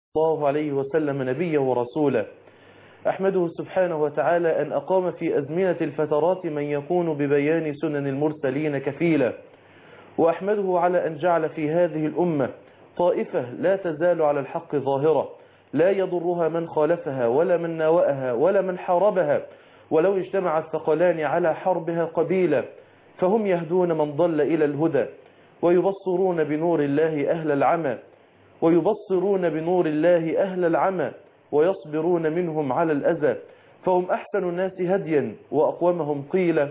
الله عليه وسلم نبيا ورسولا أحمده سبحانه وتعالى أن أقام في أزمنة الفترات من يكون ببيان سنن المرسلين كفيلا وأحمده على أن جعل في هذه الأمة طائفة لا تزال على الحق ظاهرة لا يضرها من خالفها ولا من ناوأها ولا من حاربها ولو اجتمع الثقلان على حربها قبيلا فهم يهدون من ضل إلى الهدى ويبصرون بنور الله أهل العمى ويبصرون بنور الله أهل العمى ويصبرون منهم على الأذى فهم أحسن الناس هديا وأقومهم قيلا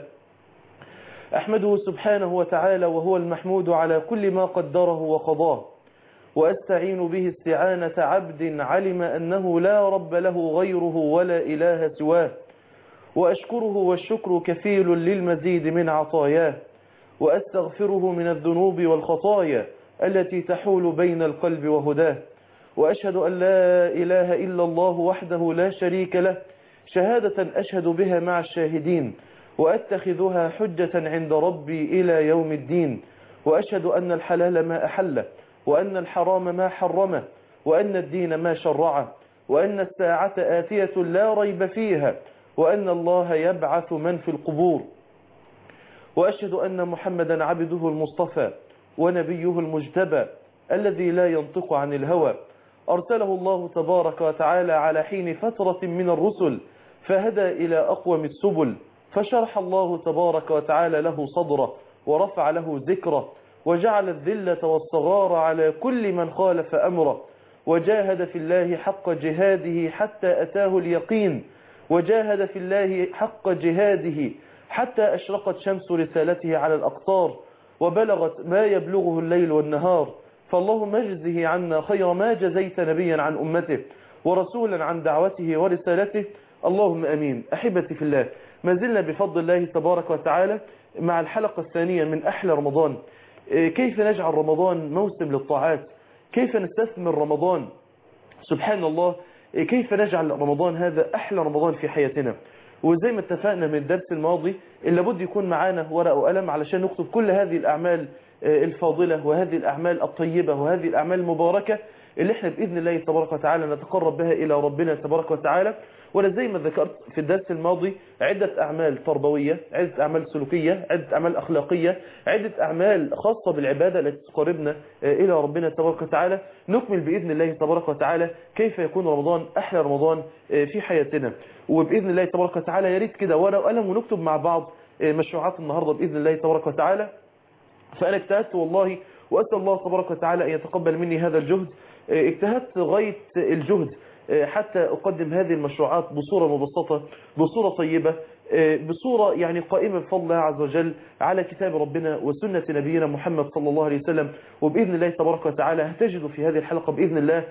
أحمده سبحانه وتعالى وهو المحمود على كل ما قدره وقضاه وأستعين به استعانة عبد علم أنه لا رب له غيره ولا إله سواه وأشكره والشكر كفيل للمزيد من عطاياه وأستغفره من الذنوب والخطايا التي تحول بين القلب وهداه وأشهد أن لا إله إلا الله وحده لا شريك له شهادة أشهد بها مع الشاهدين وأتخذها حجة عند ربي إلى يوم الدين وأشهد أن الحلال ما أحله وأن الحرام ما حرمه وأن الدين ما شرعه وأن الساعة آتية لا ريب فيها وأن الله يبعث من في القبور وأشهد أن محمدا عبده المصطفى ونبيه المجتبى الذي لا ينطق عن الهوى أرسله الله تبارك وتعالى على حين فترة من الرسل فهدى إلى أقوم السبل فشرح الله تبارك وتعالى له صدره ورفع له ذكره وجعل الذلة والصغار على كل من خالف أمره وجاهد في الله حق جهاده حتى أتاه اليقين وجاهد في الله حق جهاده حتى أشرقت شمس رسالته على الأقطار وبلغت ما يبلغه الليل والنهار فاللهم اجزه عنا خير ما جزيت نبيا عن أمته ورسولا عن دعوته ورسالته اللهم أمين أحبتي في الله ما زلنا بفضل الله تبارك وتعالى مع الحلقة الثانية من أحلى رمضان كيف نجعل رمضان موسم للطاعات كيف نستثمر رمضان سبحان الله كيف نجعل رمضان هذا أحلى رمضان في حياتنا وزي ما اتفقنا من الدرس الماضي لابد يكون معانا ورقة وقلم علشان نكتب كل هذه الأعمال الفاضلة وهذه الأعمال الطيبة وهذه الأعمال المباركة اللي احنا بإذن الله تبارك وتعالى نتقرب بها إلى ربنا تبارك وتعالى ولا زي ما ذكرت في الدرس الماضي عدة أعمال تربوية عدة أعمال سلوكية عدة أعمال أخلاقية عدة أعمال خاصة بالعبادة التي تقربنا إلى ربنا تبارك وتعالى نكمل بإذن الله تبارك وتعالى كيف يكون رمضان أحلى رمضان في حياتنا وبإذن الله تبارك وتعالى يا ريت كده ورقة وقلم ونكتب مع بعض مشروعات النهاردة بإذن الله تبارك وتعالى فأنا اجتهدت والله وأسأل الله تبارك وتعالى أن يتقبل مني هذا الجهد اجتهدت غاية الجهد حتى أقدم هذه المشروعات بصورة مبسطة بصورة طيبة بصورة يعني قائمة بفضل الله عز وجل على كتاب ربنا وسنة نبينا محمد صلى الله عليه وسلم وبإذن الله تبارك وتعالى هتجد في هذه الحلقة بإذن الله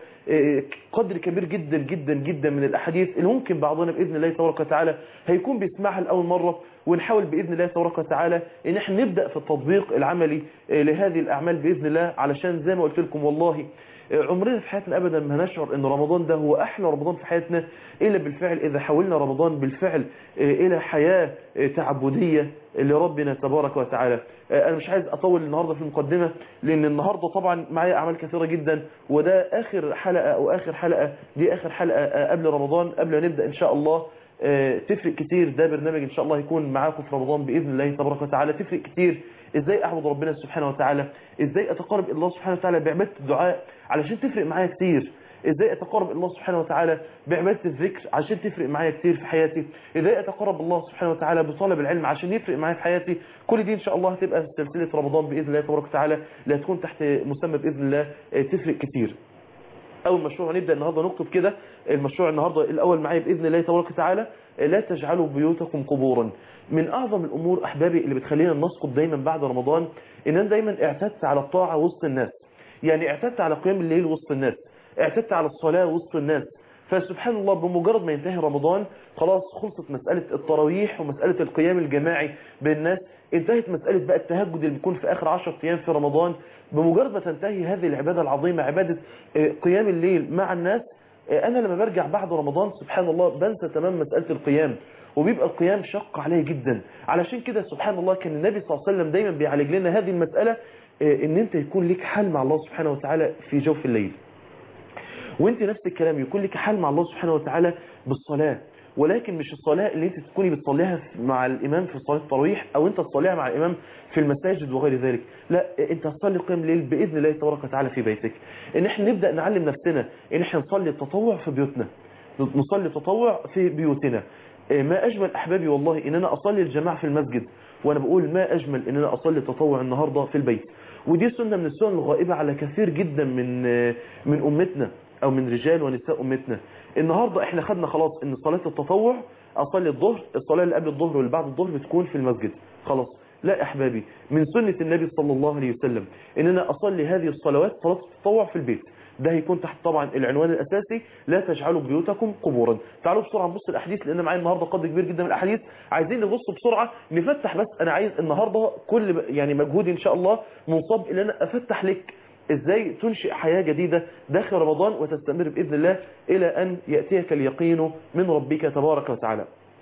قدر كبير جدا جدا جدا من الأحاديث اللي ممكن بعضنا بإذن الله تبارك وتعالى هيكون بيسمعها لأول مرة ونحاول بإذن الله تبارك وتعالى إن احنا نبدأ في التطبيق العملي لهذه الأعمال بإذن الله علشان زي ما قلت لكم والله عمرنا في حياتنا أبدا ما نشعر أن رمضان ده هو أحلى رمضان في حياتنا إلا بالفعل إذا حولنا رمضان بالفعل إلى حياة تعبدية لربنا تبارك وتعالى أنا مش عايز أطول النهاردة في المقدمة لأن النهاردة طبعا معايا أعمال كثيرة جدا وده آخر حلقة أو آخر حلقة دي آخر حلقة قبل رمضان قبل أن نبدأ إن شاء الله تفرق كتير ده برنامج إن شاء الله يكون معاكم في رمضان بإذن الله تبارك وتعالى تفرق كتير ازاي اعبد ربنا سبحانه وتعالى ازاي اتقرب الى الله سبحانه وتعالى بعباده الدعاء علشان تفرق معايا كتير ازاي اتقرب الى الله سبحانه وتعالى بعباده الذكر عشان تفرق معايا كتير في حياتي ازاي اتقرب الله سبحانه وتعالى بطلب العلم عشان يفرق معايا في حياتي كل دي ان شاء الله هتبقى في سلسله رمضان باذن الله تبارك وتعالى اللي هتكون تحت مسمى باذن الله تفرق كتير اول مشروع نبدا النهارده نكتب كده المشروع النهارده الاول معايا باذن الله تبارك وتعالى لا تجعلوا بيوتكم قبورا من اعظم الامور احبابي اللي بتخلينا نسقط دايما بعد رمضان ان انا دايما اعتدت على الطاعه وسط الناس يعني اعتدت على قيام الليل وسط الناس اعتدت على الصلاه وسط الناس فسبحان الله بمجرد ما ينتهي رمضان خلاص خلصت مسألة التراويح ومسألة القيام الجماعي بين الناس انتهت مسألة بقى التهجد اللي بيكون في آخر عشر أيام في رمضان بمجرد ما تنتهي هذه العبادة العظيمة عبادة قيام الليل مع الناس أنا لما برجع بعد رمضان سبحان الله بنسى تمام مسألة القيام وبيبقى القيام شق عليه جدا علشان كده سبحان الله كان النبي صلى الله عليه وسلم دايما بيعالج لنا هذه المسألة ان انت يكون لك حال مع الله سبحانه وتعالى في جوف الليل وانت نفس الكلام يكون لك حال مع الله سبحانه وتعالى بالصلاة ولكن مش الصلاة اللي انت تكوني بتصليها مع الامام في صلاة التراويح او انت تصليها مع الامام في المساجد وغير ذلك لا انت تصلي قيام الليل باذن الله تبارك وتعالى في بيتك ان احنا نبدا نعلم نفسنا ان احنا نصلي التطوع في بيوتنا نصلي التطوع في بيوتنا ما اجمل احبابي والله ان انا اصلي الجماعه في المسجد وانا بقول ما اجمل ان انا اصلي التطوع النهارده في البيت ودي سنه من السنن الغائبه على كثير جدا من من امتنا او من رجال ونساء امتنا النهارده احنا خدنا خلاص ان صلاه التطوع اصلي الظهر الصلاه اللي قبل الظهر واللي بعد الظهر بتكون في المسجد خلاص لا احبابي من سنه النبي صلى الله عليه وسلم ان انا اصلي هذه الصلوات صلاه التطوع في البيت ده هيكون تحت طبعا العنوان الاساسي لا تجعلوا بيوتكم قبورا تعالوا بسرعه نبص الاحاديث لان معايا النهارده قدر كبير جدا من الاحاديث عايزين نبص بسرعه نفتح بس انا عايز النهارده كل يعني مجهودي ان شاء الله منصب ان انا افتح لك ازاي تنشئ حياة جديدة داخل رمضان وتستمر بإذن الله إلى أن يأتيك اليقين من ربك تبارك وتعالى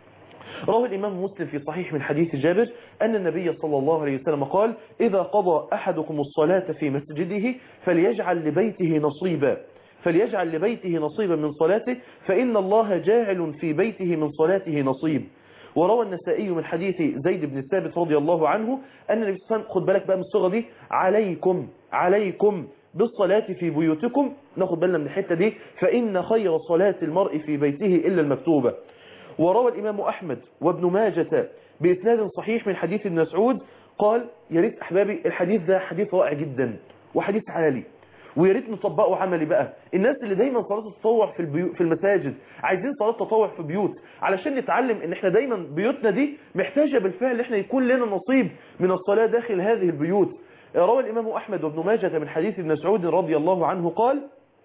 روى الإمام مسلم في صحيح من حديث جابر أن النبي صلى الله عليه وسلم قال إذا قضى أحدكم الصلاة في مسجده فليجعل لبيته نصيبا فليجعل لبيته نصيبا من صلاته فإن الله جاعل في بيته من صلاته نصيب وروى النسائي من حديث زيد بن ثابت رضي الله عنه أن النبي صلى الله عليه وسلم خد بالك بقى من الصيغه دي عليكم عليكم بالصلاة في بيوتكم ناخد بالنا من الحتة دي فإن خير صلاة المرء في بيته إلا المكتوبة وروى الإمام أحمد وابن ماجة بإسناد صحيح من حديث ابن مسعود قال يا ريت أحبابي الحديث ده حديث رائع جدا وحديث عالي ويا ريت نطبقه عملي بقى الناس اللي دايما صلاه التطوع في البيو... في المساجد عايزين صلاه التطوع في بيوت علشان نتعلم ان احنا دايما بيوتنا دي محتاجه بالفعل ان احنا يكون لنا نصيب من الصلاه داخل هذه البيوت روى الامام احمد وابن ماجه من حديث ابن مسعود رضي الله عنه قال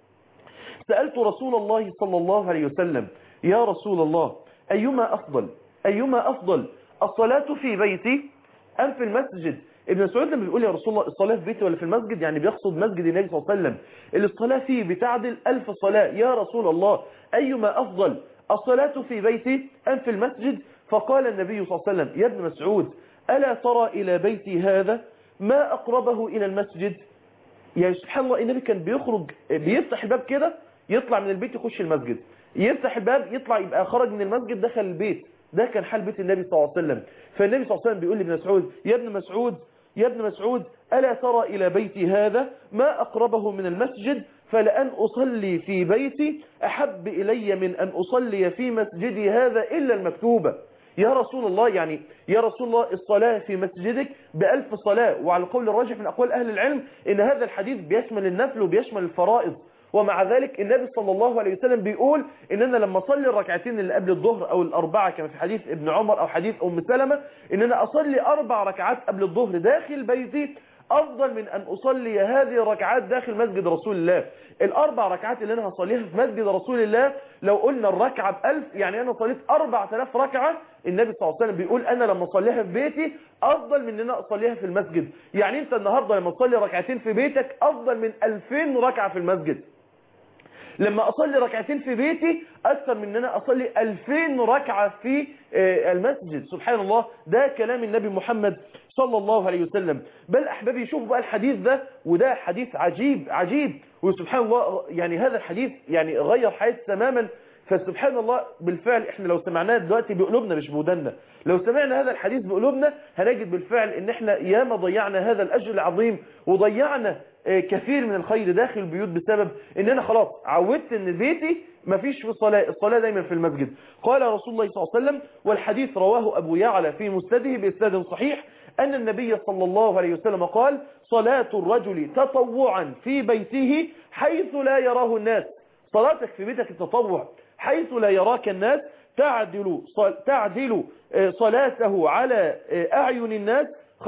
سالت رسول الله صلى الله عليه وسلم يا رسول الله ايما افضل ايما افضل الصلاه في بيتي ام في المسجد ابن مسعود لما بيقول يا رسول الله الصلاة في بيتي ولا في المسجد يعني بيقصد مسجد النبي صلى الله عليه وسلم اللي الصلاة فيه بتعدل ألف صلاة يا رسول الله أيما أفضل الصلاة في بيتي أم في المسجد فقال النبي صلى الله عليه وسلم يا ابن مسعود ألا ترى إلى بيتي هذا ما أقربه إلى المسجد يعني سبحان الله النبي كان بيخرج بيفتح الباب كده يطلع من البيت يخش المسجد يفتح الباب يطلع يبقى خرج من المسجد دخل البيت ده كان حال بيت النبي صلى الله عليه وسلم فالنبي صلى الله عليه وسلم بيقول لابن مسعود يا ابن مسعود يا ابن مسعود ألا ترى إلى بيتي هذا ما أقربه من المسجد فلأن أصلي في بيتي أحب إلي من أن أصلي في مسجدي هذا إلا المكتوبة يا رسول الله يعني يا رسول الله الصلاة في مسجدك بألف صلاة وعلى القول الراجح من أقوال أهل العلم إن هذا الحديث بيشمل النفل وبيشمل الفرائض ومع ذلك النبي صلى الله عليه وسلم بيقول ان انا لما اصلي الركعتين اللي قبل الظهر او الاربعه كما في حديث ابن عمر او حديث ام سلمة ان انا اصلي اربع ركعات قبل الظهر داخل بيتي افضل من ان اصلي هذه الركعات داخل مسجد رسول الله الاربع ركعات اللي انا هصليها في مسجد رسول الله لو قلنا الركعه بألف يعني انا صليت 4000 ركعه النبي صلى الله عليه وسلم بيقول انا لما اصليها في بيتي افضل من ان انا اصليها في المسجد يعني انت النهارده لما تصلي ركعتين في بيتك افضل من 2000 ركعه في المسجد لما أصلي ركعتين في بيتي أكثر من أن أنا أصلي ألفين ركعة في المسجد سبحان الله ده كلام النبي محمد صلى الله عليه وسلم بل أحبابي شوفوا بقى الحديث ده وده حديث عجيب عجيب وسبحان الله يعني هذا الحديث يعني غير حياتي تماما فسبحان الله بالفعل احنا لو سمعناه دلوقتي بقلوبنا مش بودنا لو سمعنا هذا الحديث بقلوبنا هنجد بالفعل ان احنا ياما ضيعنا هذا الاجر العظيم وضيعنا كثير من الخير داخل البيوت بسبب ان انا خلاص عودت ان بيتي مفيش في صلاة الصلاة دايما في المسجد قال رسول الله صلى الله عليه وسلم والحديث رواه ابو يعلى في مسنده باسناد صحيح ان النبي صلى الله عليه وسلم قال صلاة الرجل تطوعا في بيته حيث لا يراه الناس صلاتك في بيتك التطوع حيث لا يراك الناس تعدل تعدل صلاته على أعين الناس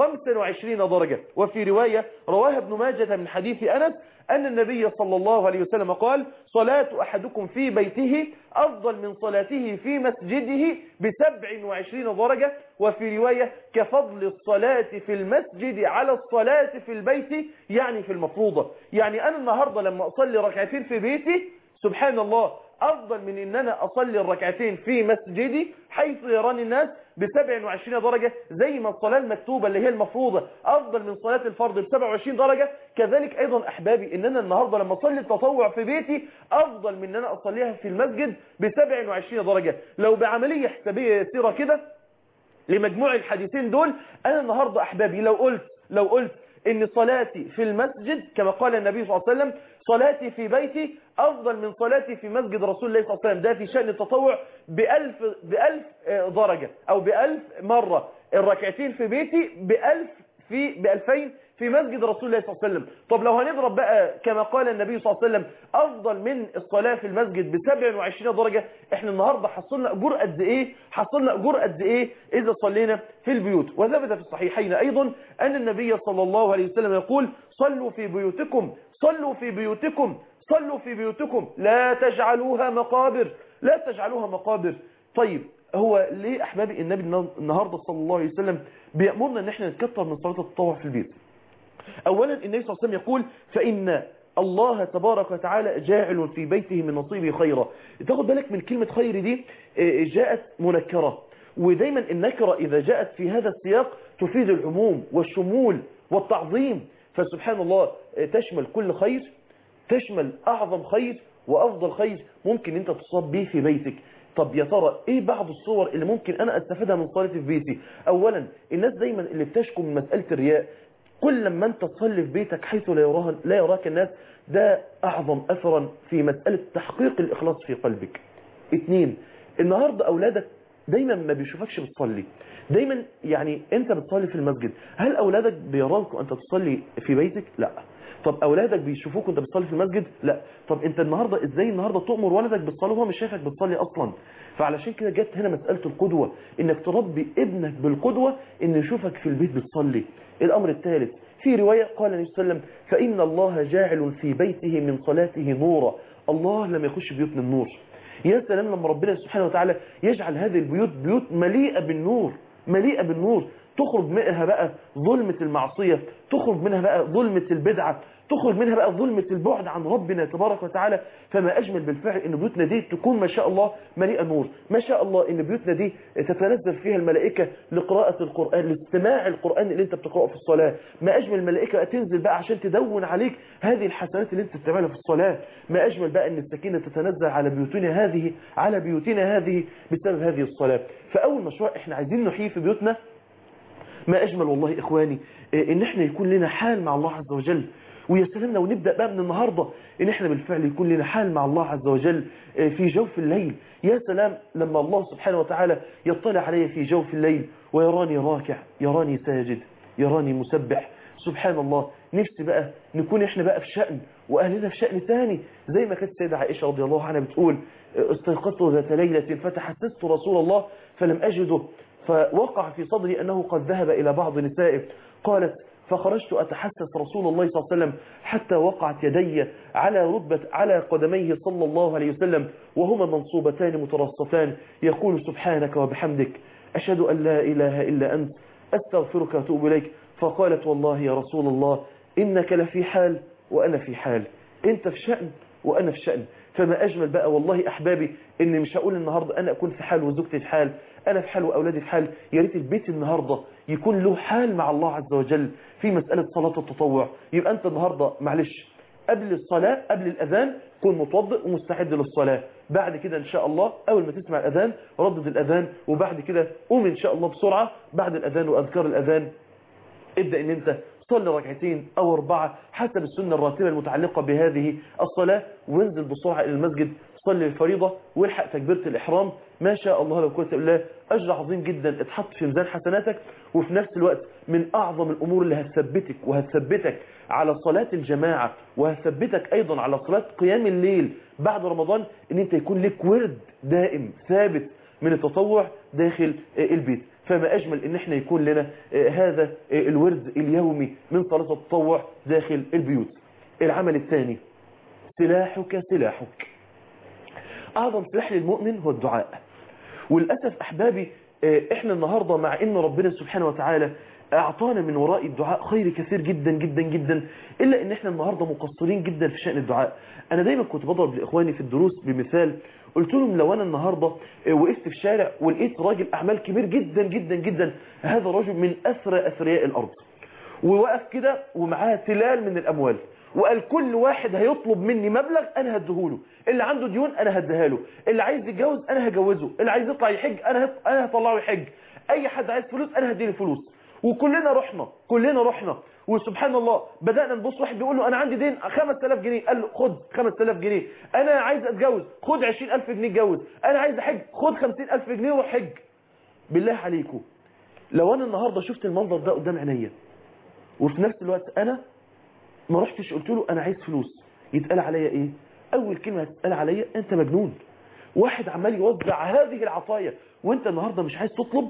25 درجة وفي رواية رواها ابن ماجة من حديث أنس أن النبي صلى الله عليه وسلم قال صلاة أحدكم في بيته أفضل من صلاته في مسجده ب 27 درجة وفي رواية كفضل الصلاة في المسجد على الصلاة في البيت يعني في المفروضة يعني أنا النهاردة لما أصلي ركعتين في بيتي سبحان الله افضل من ان انا اصلي الركعتين في مسجدي حيث يراني الناس ب 27 درجة زي ما الصلاة المكتوبة اللي هي المفروضة افضل من صلاة الفرض ب 27 درجة كذلك ايضا احبابي ان انا النهاردة لما اصلي التطوع في بيتي افضل من ان انا اصليها في المسجد ب 27 درجة لو بعملية حسابية يسيرة كده لمجموع الحديثين دول انا النهاردة احبابي لو قلت لو قلت ان صلاتي في المسجد كما قال النبي صلى الله عليه وسلم صلاتي في بيتي افضل من صلاتي في مسجد رسول الله صلى الله عليه وسلم ده في شأن التطوع بألف, بألف درجة او بألف مرة الركعتين في بيتي بألف في بألفين في مسجد رسول الله صلى الله عليه وسلم طب لو هنضرب بقى كما قال النبي صلى الله عليه وسلم افضل من الصلاة في المسجد ب 27 درجة احنا النهاردة حصلنا اجور قد ايه حصلنا اجور قد ايه اذا صلينا في البيوت وثبت في الصحيحين ايضا ان النبي صلى الله عليه وسلم يقول صلوا في بيوتكم صلوا في بيوتكم صلوا في بيوتكم لا تجعلوها مقابر لا تجعلوها مقابر طيب هو ليه احبابي النبي النهاردة صلى الله عليه وسلم بيأمرنا ان احنا نتكتر من صلاة التطوع في البيت اولا النبي صلى الله عليه وسلم يقول فان الله تبارك وتعالى جاعل في بيته من نصيبه خيرا تاخد بالك من كلمة خير دي جاءت منكرة ودايما النكرة اذا جاءت في هذا السياق تفيد العموم والشمول والتعظيم فسبحان الله تشمل كل خير تشمل اعظم خير وافضل خير ممكن انت تصاب به في بيتك طب يا ترى ايه بعض الصور اللي ممكن انا استفادها من صلاتي في بيتي اولا الناس دايما اللي بتشكو من مسألة الرياء كل لما انت تصلي في بيتك حيث لا يراها لا يراك الناس ده اعظم اثرا في مسألة تحقيق الاخلاص في قلبك اتنين النهاردة اولادك دايما ما بيشوفكش بتصلي دايما يعني انت بتصلي في المسجد هل اولادك بيراك وانت تصلي في بيتك لا طب اولادك بيشوفوك وانت بتصلي في المسجد لا طب انت النهارده ازاي النهارده تؤمر ولدك بالصلاه وهو مش شايفك بتصلي اصلا فعلشان كده جت هنا مساله القدوه انك تربي ابنك بالقدوه ان يشوفك في البيت بتصلي الامر الثالث في روايه قال النبي صلى الله عليه وسلم فان الله جاعل في بيته من صلاته نورا الله لم يخش بيوتنا النور يا سلام لما ربنا سبحانه وتعالى يجعل هذه البيوت بيوت مليئه بالنور مليئه بالنور تخرج منها بقى ظلمة المعصية تخرج منها بقى ظلمة البدعة تخرج منها بقى ظلمة البعد عن ربنا تبارك وتعالى فما أجمل بالفعل إن بيوتنا دي تكون ما شاء الله مليئة نور ما شاء الله إن بيوتنا دي تتنزل فيها الملائكة لقراءة القرآن لاستماع القرآن اللي انت بتقرأه في الصلاة ما أجمل الملائكة تنزل بقى عشان تدون عليك هذه الحسنات اللي انت بتعملها في الصلاة ما أجمل بقى إن السكينة تتنزل على بيوتنا هذه على بيوتنا هذه بسبب هذه الصلاة فأول مشروع احنا عايزين نحيي في بيوتنا ما أجمل والله إخواني إن احنا يكون لنا حال مع الله عز وجل ويا سلام لو نبدأ بقى من النهاردة إن احنا بالفعل يكون لنا حال مع الله عز وجل في جوف الليل يا سلام لما الله سبحانه وتعالى يطلع علي في جوف الليل ويراني راكع يراني ساجد يراني مسبح سبحان الله نفسي بقى نكون احنا بقى في شأن وأهلنا في شأن ثاني زي ما كانت السيدة عائشة رضي الله عنها بتقول استيقظت ذات ليلة فتحسست رسول الله فلم أجده فوقع في صدري أنه قد ذهب إلى بعض نسائه قالت فخرجت أتحسس رسول الله صلى الله عليه وسلم حتى وقعت يدي على ركبة على قدميه صلى الله عليه وسلم وهما منصوبتان مترصتان يقول سبحانك وبحمدك أشهد أن لا إله إلا أنت أستغفرك وأتوب إليك فقالت والله يا رسول الله إنك لفي حال وأنا في حال أنت في شأن وأنا في شأن فما أجمل بقى والله أحبابي إني مش هقول النهاردة أنا أكون في حال وزوجتي في حال أنا في حال وأولادي في حال يا ريت البيت النهاردة يكون له حال مع الله عز وجل في مسألة صلاة التطوع يبقى أنت النهاردة معلش قبل الصلاة قبل الأذان كن متوضئ ومستعد للصلاة بعد كده إن شاء الله أول ما تسمع الأذان ردد الأذان وبعد كده قوم إن شاء الله بسرعة بعد الأذان وأذكار الأذان ابدأ إن أنت صلي ركعتين أو أربعة حسب السنة الراتبة المتعلقة بهذه الصلاة وانزل بسرعة إلى المسجد صلي الفريضة والحق تكبيرة الإحرام ما شاء الله لو كنت بالله أجر عظيم جدا اتحط في ميزان حسناتك وفي نفس الوقت من أعظم الأمور اللي هتثبتك وهتثبتك على صلاة الجماعة وهتثبتك أيضا على صلاة قيام الليل بعد رمضان ان انت يكون لك ورد دائم ثابت من التطوع داخل البيت فما أجمل ان احنا يكون لنا هذا الورد اليومي من صلاة التطوع داخل البيوت العمل الثاني سلاحك سلاحك أعظم سلاح للمؤمن هو الدعاء وللأسف أحبابي احنا النهاردة مع ان ربنا سبحانه وتعالى اعطانا من وراء الدعاء خير كثير جدا جدا جدا الا ان احنا النهاردة مقصرين جدا في شأن الدعاء انا دايما كنت بضرب لاخواني في الدروس بمثال قلت لهم لو انا النهاردة وقفت في الشارع ولقيت راجل اعمال كبير جدا جدا جدا هذا رجل من اثرى اثرياء الارض ووقف كده ومعاه تلال من الاموال وقال كل واحد هيطلب مني مبلغ انا هديهوله اللي عنده ديون انا هديها له اللي عايز يتجوز انا هجوزه اللي عايز يطلع يحج انا هط... انا هطلعه يحج اي حد عايز فلوس انا هديله فلوس وكلنا رحنا كلنا رحنا وسبحان الله بدأنا نبص واحد بيقول له انا عندي دين 5000 جنيه قال له خد 5000 جنيه انا عايز اتجوز خد 20000 جنيه اتجوز انا عايز احج خد 50000 جنيه وروح حج بالله عليكم لو انا النهارده شفت المنظر ده قدام عينيا وفي نفس الوقت انا ما رحتش قلت له انا عايز فلوس يتقال عليا ايه اول كلمه هتتقال عليا انت مجنون واحد عمال يوزع هذه العطايا وانت النهارده مش عايز تطلب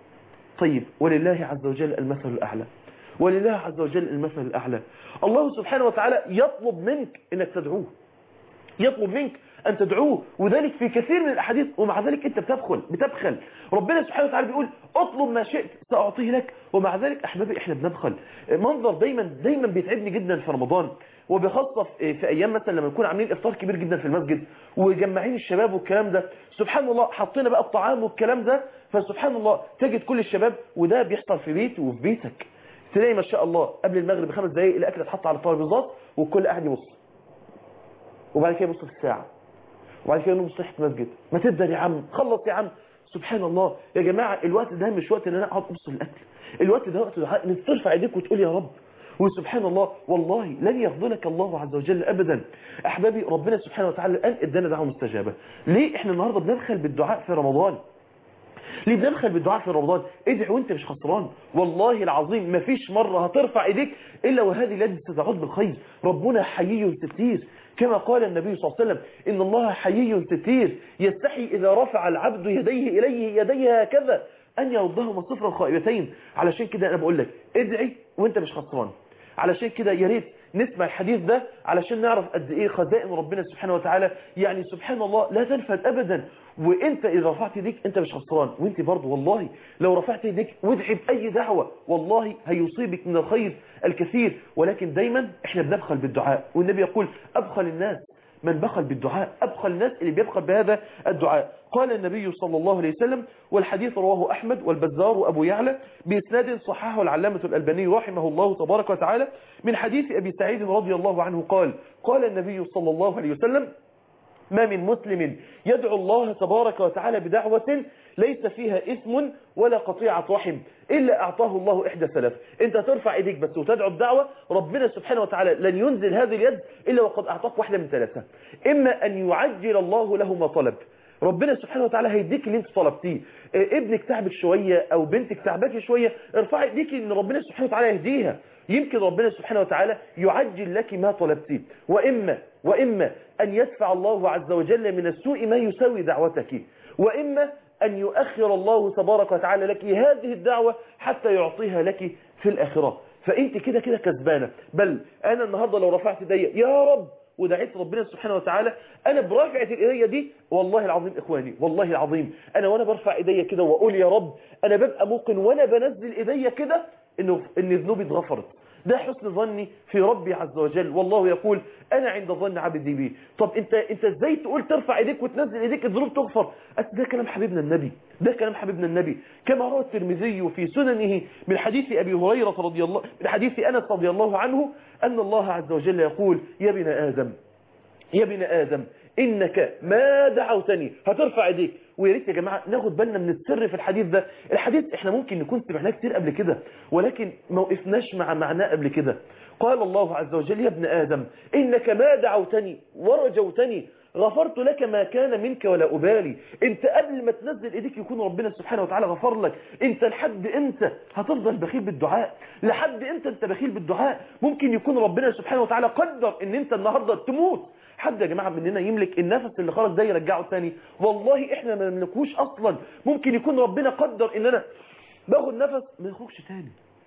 طيب ولله عز وجل المثل الاعلى ولله عز وجل المثل الاعلى الله سبحانه وتعالى يطلب منك انك تدعوه يطلب منك أن تدعوه وذلك في كثير من الأحاديث ومع ذلك أنت بتبخل بتبخل ربنا سبحانه وتعالى بيقول اطلب ما شئت سأعطيه لك ومع ذلك أحبابي إحنا بنبخل منظر دايما دايما بيتعبني جدا في رمضان وبخاصة في أيام مثلا لما نكون عاملين إفطار كبير جدا في المسجد وجمعين الشباب والكلام ده سبحان الله حطينا بقى الطعام والكلام ده فسبحان الله تجد كل الشباب وده بيحصل في بيتي وفي بيتك تلاقي ما شاء الله قبل المغرب بخمس دقايق الأكل اتحط على الترابيزات والكل قاعد يبص وبعد كده يبص في الساعة وبعد كده نقوم صحة مسجد ما تبدأ يا عم خلص يا عم سبحان الله يا جماعة الوقت ده مش وقت ان انا اقعد ابص الاكل الوقت ده وقت دعاء ان ترفع ايديك وتقول يا رب وسبحان الله والله لن يخذلك الله عز وجل ابدا احبابي ربنا سبحانه وتعالى الان ادانا دعوه مستجابه ليه احنا النهارده بندخل بالدعاء في رمضان ليه بندخل بالدعاء في رمضان ادعي وانت مش خسران والله العظيم ما فيش مرة هترفع ايديك الا وهذه اليد ستعود بالخير ربنا حيي ستير كما قال النبي صلى الله عليه وسلم ان الله حيي ستير يستحي اذا رفع العبد يديه اليه يديه هكذا ان يردهما صفرا خائبتين علشان كده انا بقول لك ادعي وانت مش خسران علشان كده يا ريت نسمع الحديث ده علشان نعرف قد ايه خزائن ربنا سبحانه وتعالى يعني سبحان الله لا تنفد ابدا وانت اذا رفعت ايديك انت مش خسران وانت برضه والله لو رفعت ايديك وادعي باي دعوه والله هيصيبك من الخير الكثير ولكن دايما احنا بنبخل بالدعاء والنبي يقول ابخل الناس من بخل بالدعاء أبخل الناس اللي بيبخل بهذا الدعاء قال النبي صلى الله عليه وسلم والحديث رواه أحمد والبزار وأبو يعلى بإسناد صححه العلامة الألباني رحمه الله تبارك وتعالى من حديث أبي سعيد رضي الله عنه قال قال النبي صلى الله عليه وسلم ما من مسلم يدعو الله تبارك وتعالى بدعوة ليس فيها اسم ولا قطيعة رحم إلا أعطاه الله إحدى ثلاث أنت ترفع إيديك بس وتدعو بدعوة ربنا سبحانه وتعالى لن ينزل هذه اليد إلا وقد أعطاك واحدة من ثلاثة إما أن يعجل الله له ما طلب ربنا سبحانه وتعالى هيديك اللي انت طلبتيه ابنك تعبك شوية او بنتك تعبك شوية ارفعي ايديك ان ربنا سبحانه وتعالى يهديها يمكن ربنا سبحانه وتعالى يعجل لك ما طلبتيه وإما, وإما أن يدفع الله عز وجل من السوء ما يساوي دعوتك وإما أن يؤخر الله تبارك وتعالى لك هذه الدعوة حتى يعطيها لك في الآخرة فأنت كده كده كسبانة بل أنا النهاردة لو رفعت ايديا يا رب ودعيت ربنا سبحانه وتعالى انا برفعه الايديه دي والله العظيم اخواني والله العظيم انا وانا برفع ايديا كده واقول يا رب انا ببقى موقن وانا بنزل ايديا كده انه ان ذنوبي اتغفرت ده حسن ظني في ربي عز وجل والله يقول انا عند ظن عبدي بي طب انت انت ازاي تقول ترفع ايديك وتنزل ايديك الذنوب تغفر ده كلام حبيبنا النبي ده كلام حبيبنا النبي كما روى الترمذي في سننه من حديث ابي هريره رضي الله من حديث انس رضي الله عنه ان الله عز وجل يقول يا ابن ادم يا ابن آدم إنك ما دعوتني هترفع ايديك ويا ريت يا جماعة ناخد بالنا من السر في الحديث ده الحديث احنا ممكن نكون سمعناه كتير قبل كده ولكن ما وقفناش مع معناه قبل كده قال الله عز وجل يا ابن آدم إنك ما دعوتني ورجوتني غفرت لك ما كان منك ولا أبالي انت قبل ما تنزل ايديك يكون ربنا سبحانه وتعالى غفر لك انت لحد انت هتفضل بخيل بالدعاء لحد انت انت بخيل بالدعاء ممكن يكون ربنا سبحانه وتعالى قدر ان انت النهاردة تموت حد يا جماعة مننا يملك النفس اللي خرج ده يرجعه تاني والله احنا ما نملكوش اصلا ممكن يكون ربنا قدر ان انا باخد نفس ما يخرجش تاني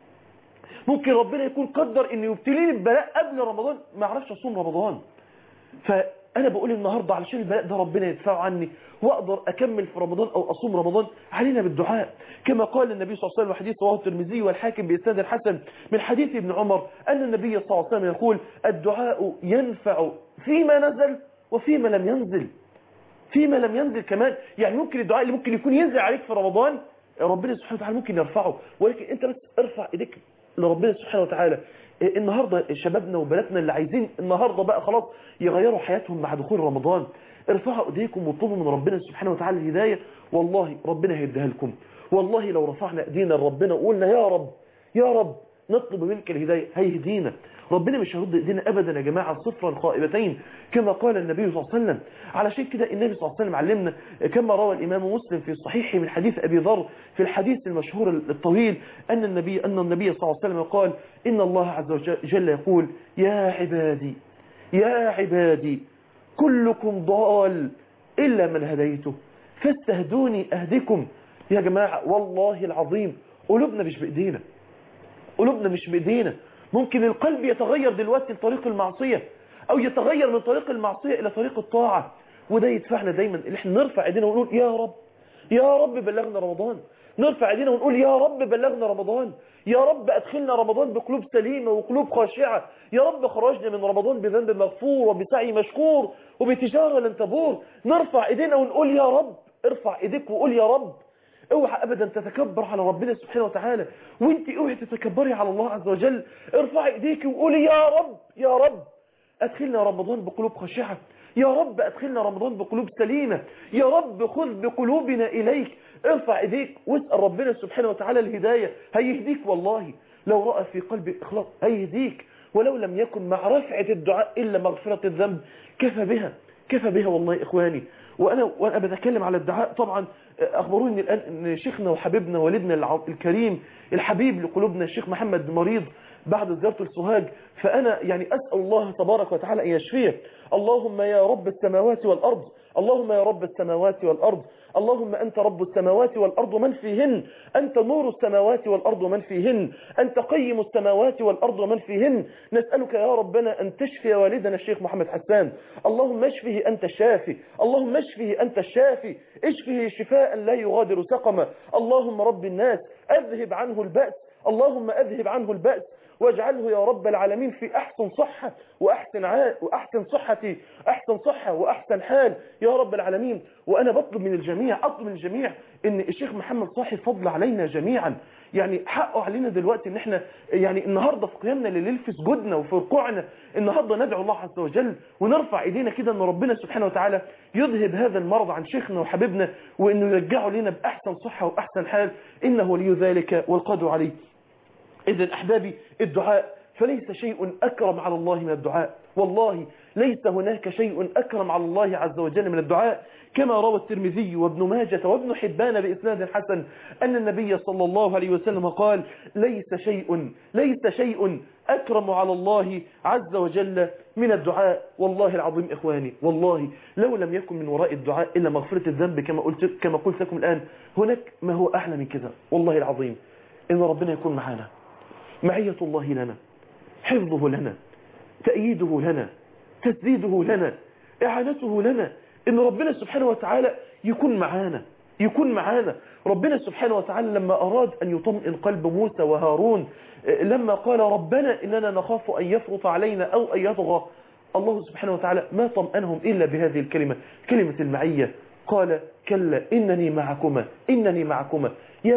ممكن ربنا يكون قدر ان يبتليني ببلاء قبل رمضان ما اعرفش اصوم رمضان انا بقول النهاردة علشان البلاء ده ربنا يدفعه عني واقدر اكمل في رمضان او اصوم رمضان علينا بالدعاء كما قال النبي صلى الله عليه وسلم حديث رواه الترمذي والحاكم باسناد الحسن من حديث ابن عمر ان النبي صلى الله عليه وسلم يقول الدعاء ينفع فيما نزل وفيما لم ينزل فيما لم ينزل كمان يعني ممكن الدعاء اللي ممكن يكون ينزل عليك في رمضان ربنا سبحانه وتعالى ممكن يرفعه ولكن انت بس ارفع ايديك لربنا سبحانه وتعالى النهاردة شبابنا وبناتنا اللي عايزين النهاردة بقى خلاص يغيروا حياتهم مع دخول رمضان ارفعوا ايديكم واطلبوا من ربنا سبحانه وتعالى الهداية والله ربنا هيديها لكم والله لو رفعنا ايدينا لربنا وقلنا يا رب يا رب نطلب منك الهداية هيهدينا ربنا مش هيرد ايدينا ابدا يا جماعه صفرا خائبتين كما قال النبي صلى الله عليه وسلم علشان كده النبي صلى الله عليه وسلم علمنا كما روى الامام مسلم في صحيحه من حديث ابي ذر في الحديث المشهور الطويل ان النبي ان النبي صلى الله عليه وسلم قال ان الله عز وجل يقول يا عبادي يا عبادي كلكم ضال الا من هديته فاستهدوني اهدكم يا جماعه والله العظيم قلوبنا مش بايدينا قلوبنا مش بايدينا ممكن القلب يتغير دلوقتي لطريق المعصية او يتغير من طريق المعصية الى طريق الطاعة وده يدفعنا دايما ان احنا نرفع ايدينا ونقول يا رب يا رب بلغنا رمضان نرفع ايدينا ونقول يا رب بلغنا رمضان يا رب ادخلنا رمضان بقلوب سليمة وقلوب خاشعة يا رب خرجنا من رمضان بذنب مغفور وبسعي مشكور وبتجارة لن تبور نرفع ايدينا ونقول يا رب ارفع ايديك وقول يا رب اوعى ابدا تتكبر على ربنا سبحانه وتعالى وانت اوعي تتكبري على الله عز وجل ارفعي ايديك وقولي يا رب يا رب ادخلنا رمضان بقلوب خاشعه يا رب ادخلنا رمضان بقلوب سليمه يا رب خذ بقلوبنا اليك ارفع ايديك واسال ربنا سبحانه وتعالى الهدايه هيهديك والله لو راى في قلبك اخلاص هيهديك ولو لم يكن مع رفعه الدعاء الا مغفره الذنب كفى بها كفى بها والله اخواني وانا وانا بتكلم على الدعاء طبعا اخبروني الان ان شيخنا وحبيبنا والدنا الكريم الحبيب لقلوبنا الشيخ محمد مريض بعد زيارته لسوهاج فانا يعني اسال الله تبارك وتعالى ان يشفيه اللهم يا رب السماوات والارض اللهم يا رب السماوات والارض اللهم أنت رب السماوات والأرض ومن فيهن أنت نور السماوات والأرض ومن فيهن أنت قيم السماوات والأرض ومن فيهن نسألك يا ربنا أن تشفي والدنا الشيخ محمد حسان اللهم اشفه أنت الشافي اللهم اشفه أنت الشافي اشفه شفاء لا يغادر سقما اللهم رب الناس أذهب عنه البأس اللهم أذهب عنه البأس واجعله يا رب العالمين في أحسن صحة وأحسن, ع... وأحسن صحة أحسن صحة وأحسن حال يا رب العالمين وأنا بطلب من الجميع أطلب من الجميع إن الشيخ محمد صاحب فضل علينا جميعا يعني حقه علينا دلوقتي ان احنا يعني النهاردة في قيامنا لليل في سجودنا وفي ركوعنا النهاردة ندعو الله عز وجل ونرفع ايدينا كده ان ربنا سبحانه وتعالى يذهب هذا المرض عن شيخنا وحبيبنا وانه يرجعه لنا باحسن صحة واحسن حال انه ولي ذلك والقادر عليه إذا أحبابي الدعاء فليس شيء أكرم على الله من الدعاء والله ليس هناك شيء أكرم على الله عز وجل من الدعاء كما روى الترمذي وابن ماجة وابن حبان بإسناد حسن أن النبي صلى الله عليه وسلم قال ليس شيء ليس شيء أكرم على الله عز وجل من الدعاء والله العظيم إخواني والله لو لم يكن من وراء الدعاء إلا مغفرة الذنب كما قلت, كما قلت لكم الآن هناك ما هو أعلى من كذا والله العظيم إن ربنا يكون معنا معية الله لنا حفظه لنا تأييده لنا تسديده لنا إعانته لنا إن ربنا سبحانه وتعالى يكون معانا يكون معانا ربنا سبحانه وتعالى لما أراد أن يطمئن قلب موسى وهارون لما قال ربنا إننا نخاف أن يفرط علينا أو أن يطغى الله سبحانه وتعالى ما طمأنهم إلا بهذه الكلمة كلمة المعية قال كلا إنني معكما إنني معكما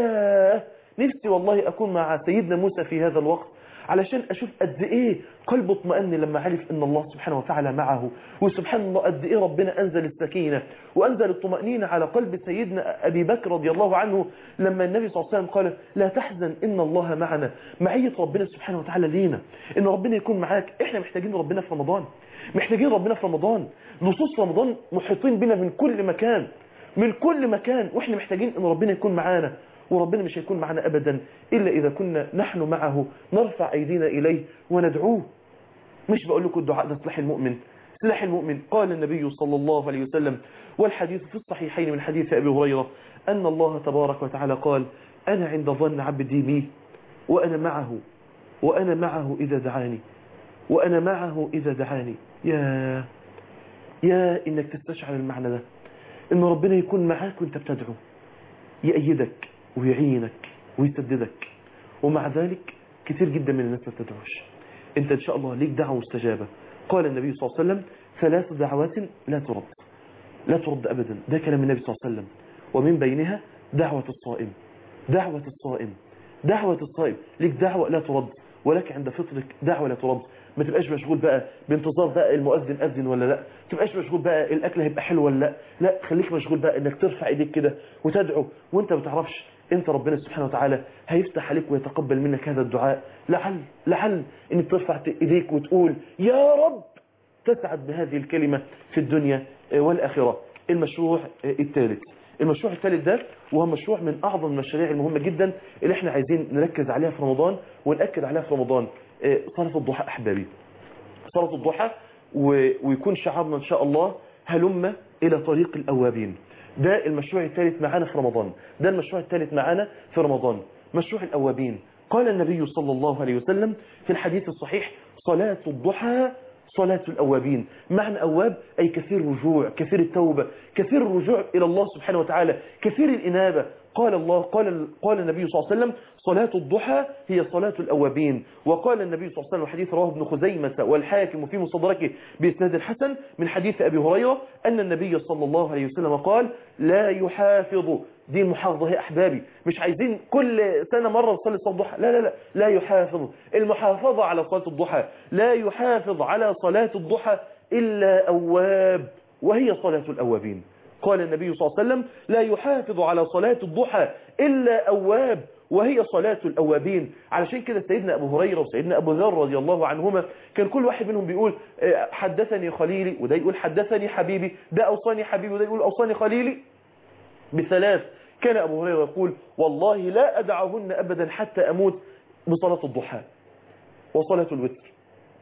يا نفسي والله أكون مع سيدنا موسى في هذا الوقت علشان أشوف قد إيه قلبه اطمأن لما عرف أن الله سبحانه وتعالى معه وسبحان الله قد إيه ربنا أنزل السكينة وأنزل الطمأنينة على قلب سيدنا أبي بكر رضي الله عنه لما النبي صلى الله عليه وسلم قال لا تحزن إن الله معنا معية ربنا سبحانه وتعالى لينا إن ربنا يكون معاك إحنا محتاجين ربنا في رمضان محتاجين ربنا في رمضان نصوص رمضان محيطين بنا من كل مكان من كل مكان وإحنا محتاجين إن ربنا يكون معانا وربنا مش هيكون معنا أبدا إلا إذا كنا نحن معه نرفع أيدينا إليه وندعوه مش بقول لكم الدعاء ده سلاح المؤمن سلاح المؤمن قال النبي صلى الله عليه وسلم والحديث في الصحيحين من حديث أبي هريرة أن الله تبارك وتعالى قال أنا عند ظن عبدي بي وأنا معه وأنا معه إذا دعاني وأنا معه إذا دعاني يا يا انك تستشعر المعنى ده ان ربنا يكون معاك وانت بتدعو يأيدك ويعينك ويسددك ومع ذلك كتير جدا من الناس ما بتدعوش انت ان شاء الله ليك دعوة مستجابة قال النبي صلى الله عليه وسلم ثلاث دعوات لا ترد لا ترد ابدا ده كلام النبي صلى الله عليه وسلم ومن بينها دعوة الصائم دعوة الصائم دعوة الصائم ليك دعوة لا ترد ولك عند فطرك دعوة لا ترد ما تبقاش مشغول بقى بانتظار بقى المؤذن أذن ولا لا ما تبقاش مشغول بقى الأكل هيبقى حلو ولا لا لا خليك مشغول بقى انك ترفع ايديك كده وتدعو وانت ما تعرفش انت ربنا سبحانه وتعالى هيفتح عليك ويتقبل منك هذا الدعاء لعل لعل انك ترفع ايديك وتقول يا رب تسعد بهذه الكلمة في الدنيا والآخرة المشروع الثالث المشروع الثالث ده وهو مشروع من أعظم المشاريع المهمة جدا اللي احنا عايزين نركز عليها في رمضان ونأكد عليها في رمضان صلاة الضحى أحبابي صلاة الضحى ويكون شعارنا إن شاء الله هلم إلى طريق الأوابين ده المشروع الثالث معانا في رمضان ده المشروع الثالث معانا في رمضان مشروع الأوابين قال النبي صلى الله عليه وسلم في الحديث الصحيح صلاة الضحى صلاة الأوابين معنى أواب أي كثير الرجوع كثير التوبة كثير الرجوع إلى الله سبحانه وتعالى كثير الإنابة قال الله قال قال النبي صلى الله عليه وسلم صلاة الضحى هي صلاة الأوابين وقال النبي صلى الله عليه وسلم حديث رواه ابن خزيمة والحاكم في مصدركه بإسناد الحسن من حديث أبي هريرة أن النبي صلى الله عليه وسلم قال لا يحافظ دي المحافظة هي أحبابي مش عايزين كل سنة مرة نصلي صلاة الضحى لا لا لا لا يحافظ المحافظة على صلاة الضحى لا يحافظ على صلاة الضحى إلا أواب وهي صلاة الأوابين قال النبي صلى الله عليه وسلم لا يحافظ على صلاة الضحى إلا أواب وهي صلاة الأوابين علشان كده سيدنا أبو هريرة وسيدنا أبو ذر رضي الله عنهما كان كل واحد منهم بيقول حدثني خليلي وده يقول حدثني حبيبي ده أوصاني حبيبي وده يقول أوصاني خليلي بثلاث كان أبو هريرة يقول والله لا أدعهن أبدا حتى أموت بصلاة الضحى وصلاة الوتر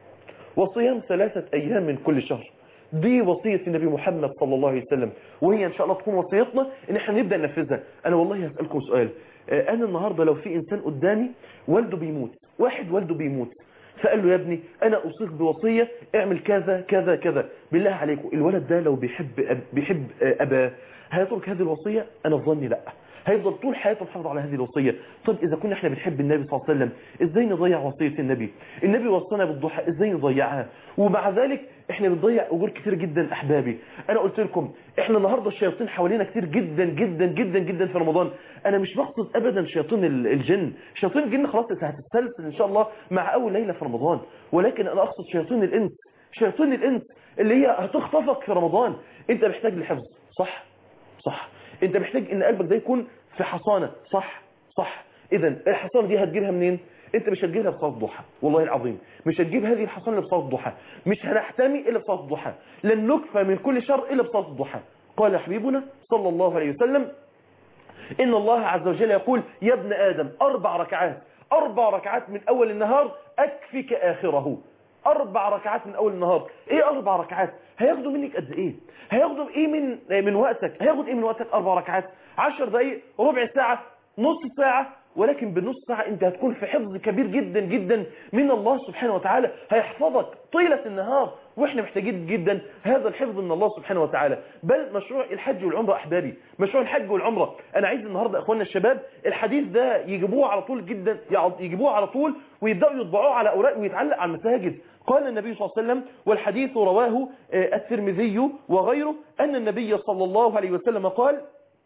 وصيام ثلاثة أيام من كل شهر دي وصية النبي محمد صلى الله عليه وسلم وهي ان شاء الله تكون وصيتنا ان احنا نبدأ ننفذها انا والله هسألكم سؤال انا النهاردة لو في انسان قدامي والده بيموت واحد والده بيموت فقال له يا ابني انا اوصيك بوصية اعمل كذا كذا كذا بالله عليكم الولد ده لو بيحب أب بيحب اباه هيترك هذه الوصية انا في ظني لا هيفضل طول حياته محافظ على هذه الوصية طب إذا كنا احنا بنحب النبي صلى الله عليه وسلم إزاي نضيع وصية النبي النبي وصانا بالضحى إزاي نضيعها ومع ذلك احنا بنضيع أجور كتير جدا أحبابي أنا قلت لكم احنا النهاردة الشياطين حوالينا كتير جدا جدا جدا جدا في رمضان أنا مش بقصد أبدا شياطين الجن شياطين الجن خلاص هتتسلسل إن شاء الله مع أول ليلة في رمضان ولكن أنا أقصد شياطين الإنس شياطين الإنس اللي هي هتخطفك في رمضان أنت محتاج لحفظ صح صح انت محتاج ان قلبك ده يكون في حصانة صح صح اذا الحصانة دي هتجيبها منين انت مش هتجيبها بصلاة الضحى والله العظيم مش هتجيب هذه الحصانة بصلاة الضحى مش هنحتمي الا بصلاة الضحى لن نكفى من كل شر الا بصلاة الضحى قال حبيبنا صلى الله عليه وسلم ان الله عز وجل يقول يا ابن ادم اربع ركعات اربع ركعات من اول النهار اكفك اخره اربع ركعات من اول النهار ايه اربع ركعات هياخدوا منك قد ايه هياخدوا ايه من من وقتك هياخد ايه من وقتك اربع ركعات عشر دقايق ربع ساعة نص ساعة ولكن بالنص ساعة انت هتكون في حفظ كبير جدا جدا من الله سبحانه وتعالى هيحفظك طيلة النهار واحنا محتاجين جدا هذا الحفظ من الله سبحانه وتعالى بل مشروع الحج والعمرة احبابي مشروع الحج والعمرة انا عايز النهاردة اخواننا الشباب الحديث ده يجيبوه على طول جدا يجيبوه على طول ويبدأوا يطبعوه على اوراق ويتعلق على المساجد قال النبي صلى الله عليه وسلم والحديث رواه الترمذي وغيره أن النبي صلى الله عليه وسلم قال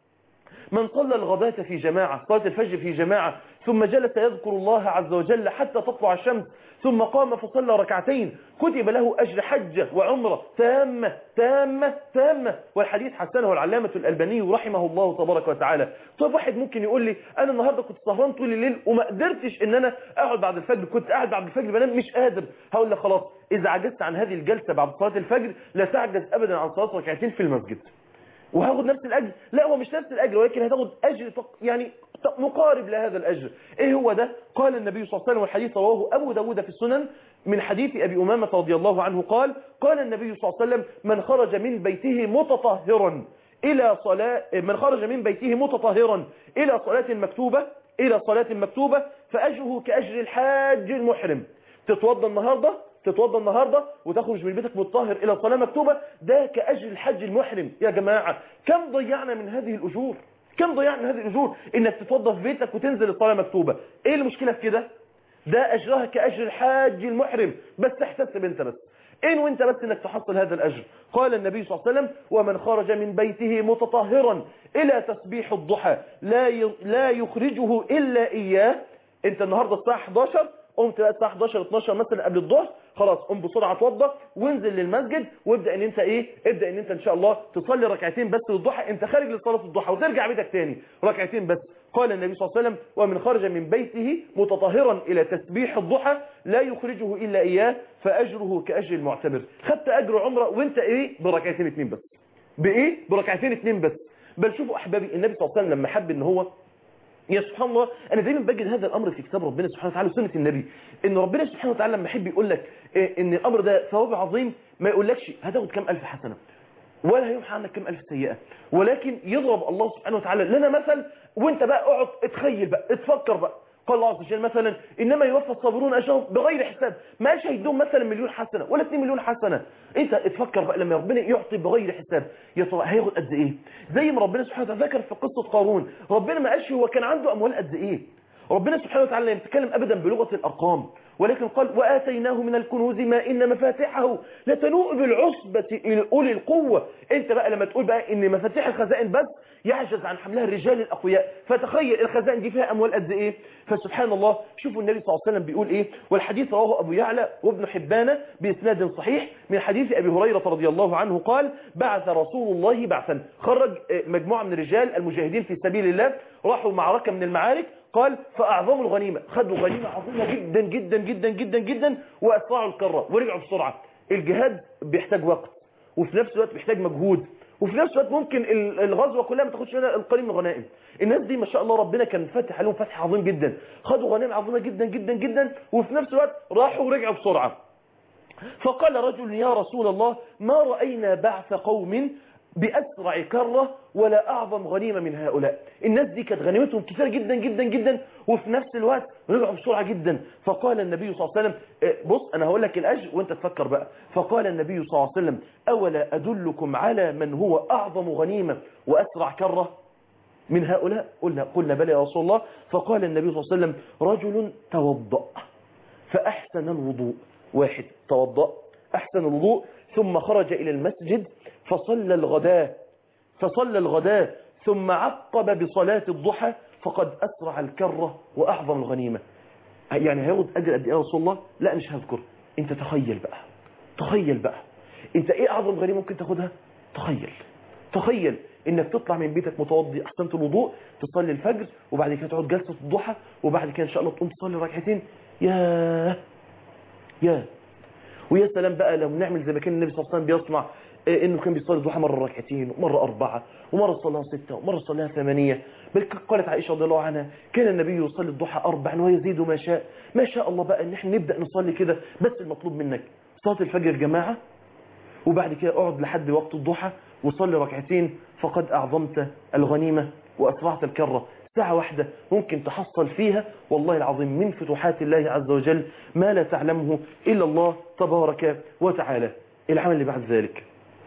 من صلى الغداة في جماعة صلاة الفجر في جماعة ثم جلس يذكر الله عز وجل حتى تطلع الشمس ثم قام فصلى ركعتين كتب له أجر حجة وعمرة تامة تامة تامة والحديث حسنه العلامة الألباني رحمه الله تبارك وتعالى طيب واحد ممكن يقول لي أنا النهاردة كنت سهران طول الليل وما قدرتش إن أنا أقعد بعد الفجر كنت قاعد بعد الفجر بنام مش قادر هقول لك خلاص إذا عجزت عن هذه الجلسة بعد صلاة الفجر لا تعجز أبدا عن صلاة ركعتين في المسجد وهاخد نفس الأجر لا هو مش نفس الأجر ولكن هتاخد أجر يعني مقارب لهذا الأجر إيه هو ده قال النبي صلى الله عليه وسلم والحديث رواه أبو داود في السنن من حديث أبي أمامة رضي الله عنه قال قال النبي صلى الله عليه وسلم من خرج من بيته متطهرا إلى صلاة من خرج من بيته متطهرا إلى صلاة مكتوبة إلى صلاة مكتوبة فأجره كأجر الحاج المحرم تتوضى النهاردة تتوضى النهارده وتخرج من بيتك متطهر الى صلاه مكتوبه ده كاجر الحج المحرم يا جماعه كم ضيعنا من هذه الاجور كم ضيعنا من هذه الاجور انك تتوضى في بيتك وتنزل الصلاه مكتوبه ايه المشكله في كده ده اجرها كاجر الحاج المحرم بس احتسب انت بس إن وانت بس انك تحصل هذا الأجر قال النبي صلى الله عليه وسلم ومن خرج من بيته متطهرا إلى تسبيح الضحى لا لا يخرجه إلا إياه انت النهاردة الساعة 11 قمت بقى الساعة 11 12 مثلا قبل الظهر خلاص قم بسرعة اتوضى وانزل للمسجد وابدأ ان انت ايه ابدأ ان انت ان شاء الله تصلي ركعتين بس للضحى انت خارج لصلاة الضحى وترجع بيتك تاني ركعتين بس قال النبي صلى الله عليه وسلم ومن خرج من بيته متطهرا الى تسبيح الضحى لا يخرجه الا اياه فاجره كاجر المعتمر خدت اجر عمره وانت ايه بركعتين اتنين بس بايه بركعتين اتنين بس بل شوفوا احبابي النبي صلى الله عليه وسلم لما حب ان هو يا سبحان الله انا دايما بجد هذا الامر في كتاب ربنا سبحانه وتعالى وسنه النبي ان ربنا سبحانه وتعالى لما يحب يقول لك إيه ان الامر ده ثواب عظيم ما يقولكش هتاخد كام الف حسنه ولا هيمحى عنك كام الف سيئه ولكن يضرب الله سبحانه وتعالى لنا مثل وانت بقى اقعد اتخيل بقى اتفكر بقى قال الله عز وجل مثلا انما يوفى الصابرون اجرهم بغير حساب ما قالش هيدوم مثلا مليون حسنه ولا 2 مليون حسنه انت اتفكر بقى لما ربنا يعطي بغير حساب يا ترى هياخد قد ايه زي ما ربنا سبحانه وتعالى ذكر في قصه قارون ربنا ما قالش هو كان عنده اموال قد ايه ربنا سبحانه وتعالى لا يتكلم ابدا بلغه الارقام ولكن قال واتيناه من الكنوز ما ان مفاتحه لتنوء بالعصبه اولي القوه انت بقى لما تقول بقى ان مفاتيح الخزائن بس يعجز عن حملها الرجال الاقوياء فتخيل الخزائن دي فيها اموال قد ايه فسبحان الله شوفوا النبي صلى الله عليه وسلم بيقول ايه والحديث رواه ابو يعلى وابن حبان باسناد صحيح من حديث ابي هريره رضي الله عنه قال بعث رسول الله بعثا خرج مجموعه من الرجال المجاهدين في سبيل الله راحوا معركه من المعارك قال فأعظموا الغنيمة خدوا غنيمة عظيمة جدا جدا جدا جدا جدا وأسرعوا الكرة ورجعوا بسرعة الجهاد بيحتاج وقت وفي نفس الوقت بيحتاج مجهود وفي نفس الوقت ممكن الغزوة كلها ما تاخدش منها القليل من الغنائم الناس دي ما شاء الله ربنا كان فاتح عليهم فتح عظيم جدا خدوا غنائم عظيمة جدا جدا جدا وفي نفس الوقت راحوا ورجعوا بسرعة فقال رجل يا رسول الله ما رأينا بعث قوم بأسرع كرة ولا أعظم غنيمة من هؤلاء الناس دي كانت غنيمتهم كثيرة جدا جدا جدا وفي نفس الوقت رجعوا بسرعة جدا فقال النبي صلى الله عليه وسلم بص أنا هقول لك الأجر وانت تفكر بقى فقال النبي صلى الله عليه وسلم أولا أدلكم على من هو أعظم غنيمة وأسرع كرة من هؤلاء قلنا, قلنا بلى يا رسول الله فقال النبي صلى الله عليه وسلم رجل توضأ فأحسن الوضوء واحد توضأ أحسن الوضوء ثم خرج إلى المسجد فصلى الغداء فصلى الغداء ثم عقب بصلاة الضحى فقد أسرع الكرة وأعظم الغنيمة يعني هياخد أجر قد إيه يا رسول الله لا مش هذكر أنت تخيل بقى تخيل بقى أنت إيه أعظم غنيمة ممكن تاخدها تخيل تخيل انك تطلع من بيتك متوضي احسنت الوضوء تصلي الفجر وبعد كده تقعد جلسه الضحى وبعد كده ان شاء الله تقوم تصلي ركعتين يا يا ويا سلام بقى لو نعمل زي ما كان النبي صلى الله عليه وسلم بيصنع انه كان بيصلي الضحى مره ركعتين ومره اربعه ومره صلاها سته ومره صلاها ثمانيه بل قالت عائشه رضي الله عنها كان النبي يصلي الضحى اربعا ويزيد ما شاء ما شاء الله بقى ان احنا نبدا نصلي كده بس المطلوب منك صلاه الفجر جماعه وبعد كده اقعد لحد وقت الضحى وصلي ركعتين فقد اعظمت الغنيمه واسرعت الكره ساعة واحدة ممكن تحصل فيها والله العظيم من فتوحات الله عز وجل ما لا تعلمه إلا الله تبارك وتعالى العمل اللي بعد ذلك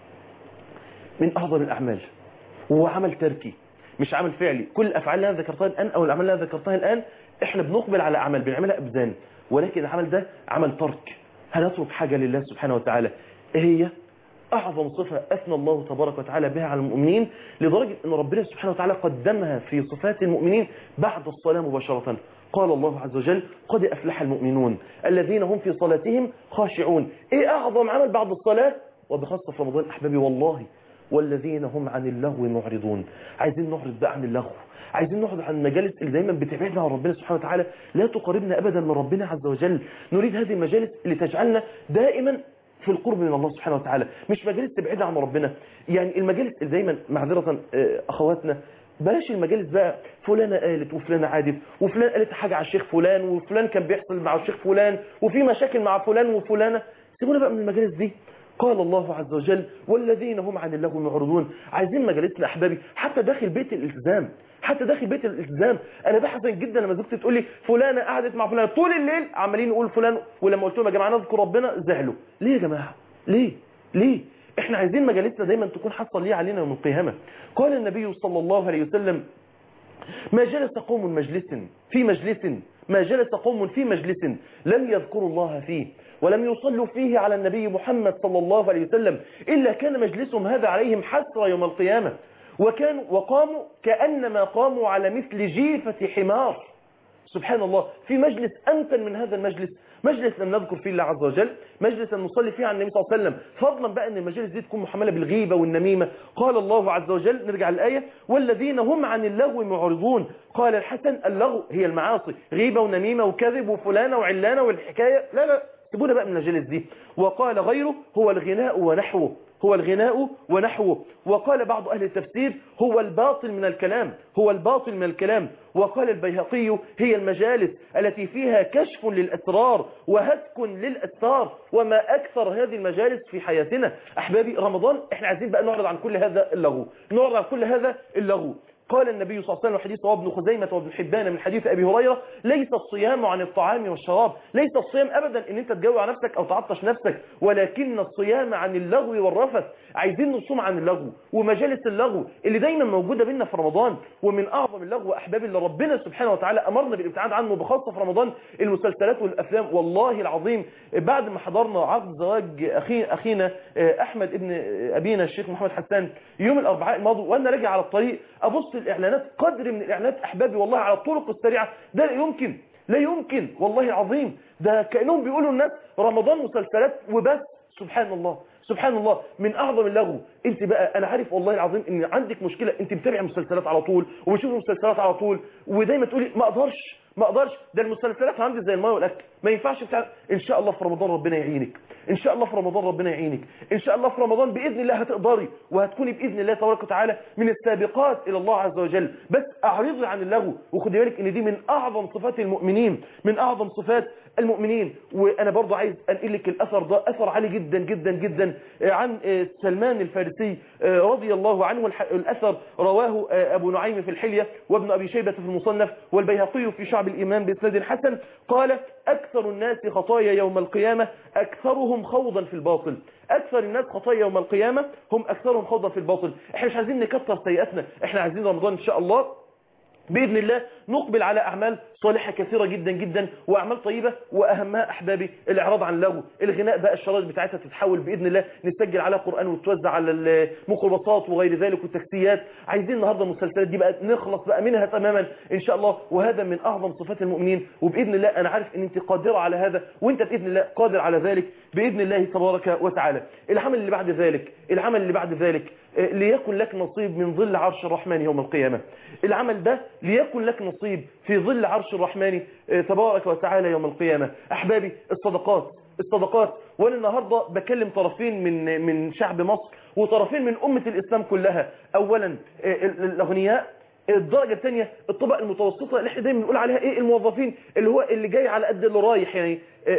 من أعظم الأعمال وهو عمل تركي مش عمل فعلي كل الأفعال اللي أنا ذكرتها الآن أو الأعمال اللي أنا ذكرتها الآن إحنا بنقبل على أعمال بنعملها أبدان ولكن العمل ده عمل ترك هنترك حاجة لله سبحانه وتعالى إيه هي أعظم صفة أثنى الله تبارك وتعالى بها على المؤمنين لدرجة أن ربنا سبحانه وتعالى قدمها في صفات المؤمنين بعد الصلاة مباشرة قال الله عز وجل قد أفلح المؤمنون الذين هم في صلاتهم خاشعون إيه أعظم عمل بعد الصلاة وبخاصة في رمضان أحبابي والله والذين هم عن اللغو معرضون عايزين نعرض بقى عن اللغو عايزين نعرض عن المجالس اللي دايما بتبعدنا عن ربنا سبحانه وتعالى لا تقربنا أبدا من ربنا عز وجل نريد هذه المجالس اللي تجعلنا دائما في القرب من الله سبحانه وتعالى مش مجالس تبعدنا عن ربنا يعني المجالس اللي دايما معذرة أخواتنا بلاش المجالس بقى فلانة قالت وفلانة عادت وفلان قالت حاجة على الشيخ فلان وفلان كان بيحصل مع الشيخ فلان وفي مشاكل مع فلان وفلانة سيبونا بقى من المجالس دي قال الله عز وجل والذين هم عن اللغو معرضون عايزين مجالسنا احبابي حتى داخل بيت الالتزام حتى داخل بيت الالتزام انا بحزن جدا لما زوجتي تقول لي فلانه قعدت مع فلان طول الليل عمالين نقول فلان ولما قلت لهم يا جماعه نذكر ربنا زعلوا ليه يا جماعه ليه ليه احنا عايزين مجالسنا دايما تكون حاصه ليه علينا يوم القيامه قال النبي صلى الله عليه وسلم ما جلس قوم مجلس في مجلس ما جلس قوم في مجلس لم يذكروا الله فيه ولم يصلوا فيه على النبي محمد صلى الله عليه وسلم إلا كان مجلسهم هذا عليهم حسرة يوم القيامة وكانوا وقاموا كأنما قاموا على مثل جيفة حمار سبحان الله في مجلس أمتن من هذا المجلس مجلس لم نذكر فيه الله عز وجل مجلس لم نصلي فيه على النبي صلى الله عليه وسلم فضلا بقى أن المجالس دي تكون محملة بالغيبة والنميمة قال الله عز وجل نرجع الآية والذين هم عن اللغو معرضون قال الحسن اللغو هي المعاصي غيبة ونميمة وكذب وفلانة وعلانة والحكاية لا لا سيبونا بقى من المجالس دي وقال غيره هو الغناء ونحوه هو الغناء ونحوه وقال بعض أهل التفسير هو الباطل من الكلام هو الباطل من الكلام وقال البيهقي هي المجالس التي فيها كشف للأسرار وهتك للأسرار وما أكثر هذه المجالس في حياتنا أحبابي رمضان احنا عايزين بقى نعرض عن كل هذا اللغو نعرض عن كل هذا اللغو قال النبي صلى الله عليه وسلم حديث رواه ابن خزيمة وابن حبان من حديث أبي هريرة ليس الصيام عن الطعام والشراب ليس الصيام أبدا ان انت تجوع نفسك او تعطش نفسك ولكن الصيام عن اللغو والرفث عايزين نصوم عن اللغو ومجالس اللغو اللي دايما موجودة بينا في رمضان ومن أعظم اللغو أحبابي اللي ربنا سبحانه وتعالى أمرنا بالابتعاد عنه بخاصة في رمضان المسلسلات والأفلام والله العظيم بعد ما حضرنا عقد زواج أخي أخينا أحمد ابن أبينا الشيخ محمد حسان يوم الأربعاء الماضي وأنا راجع على الطريق أبص الإعلانات قدر من الإعلانات أحبابي والله على الطرق السريعة ده لا يمكن لا يمكن والله العظيم ده كأنهم بيقولوا الناس رمضان مسلسلات وبس سبحان الله سبحان الله من اعظم اللغو انت بقى انا عارف والله العظيم ان عندك مشكلة انت متابع مسلسلات على طول وبشوف مسلسلات على طول ودايما تقولي ما اقدرش ما اقدرش ده المسلسلات عندي زي الماء والاكل ما ينفعش بتاع ان شاء الله في رمضان ربنا يعينك ان شاء الله في رمضان ربنا يعينك ان شاء الله في رمضان باذن الله هتقدري وهتكوني باذن الله تبارك وتعالى من السابقات الى الله عز وجل بس اعرضي عن اللغو وخدي بالك ان دي من اعظم صفات المؤمنين من اعظم صفات المؤمنين وانا برضو عايز انقل لك الاثر ده اثر عالي جدا جدا جدا عن سلمان الفارسي رضي الله عنه الاثر رواه ابو نعيم في الحلية وابن ابي شيبة في المصنف والبيهقي في شعب الايمان باسناد حسن قال اكثر الناس خطايا يوم القيامة اكثرهم خوضا في الباطل اكثر الناس خطايا يوم القيامة هم اكثرهم خوضا في الباطل احنا مش عايزين نكثر سيئاتنا احنا عايزين رمضان ان شاء الله بإذن الله نقبل على أعمال صالحة كثيرة جدا جدا وأعمال طيبة وأهمها أحبابي الإعراض عن اللغو الغناء بقى الشرايط بتاعتها تتحول بإذن الله نسجل على قرآن وتوزع على الميكروباصات وغير ذلك والتاكسيات عايزين النهاردة المسلسلات دي بقى نخلص بقى منها تماما إن شاء الله وهذا من أعظم صفات المؤمنين وبإذن الله أنا عارف أن أنت قادرة على هذا وأنت بإذن الله قادر على ذلك بإذن الله تبارك وتعالى العمل اللي بعد ذلك العمل اللي بعد ذلك ليكن لك نصيب من ظل عرش الرحمن يوم القيامة العمل ده ليكن لك نصيب في ظل عرش الرحمن تبارك وتعالى يوم القيامة أحبابي الصدقات الصدقات وانا النهاردة بكلم طرفين من من شعب مصر وطرفين من أمة الإسلام كلها أولا الأغنياء الدرجة الثانية الطبقة المتوسطة اللي احنا دايما بنقول عليها ايه الموظفين اللي هو اللي جاي على قد اللي رايح يعني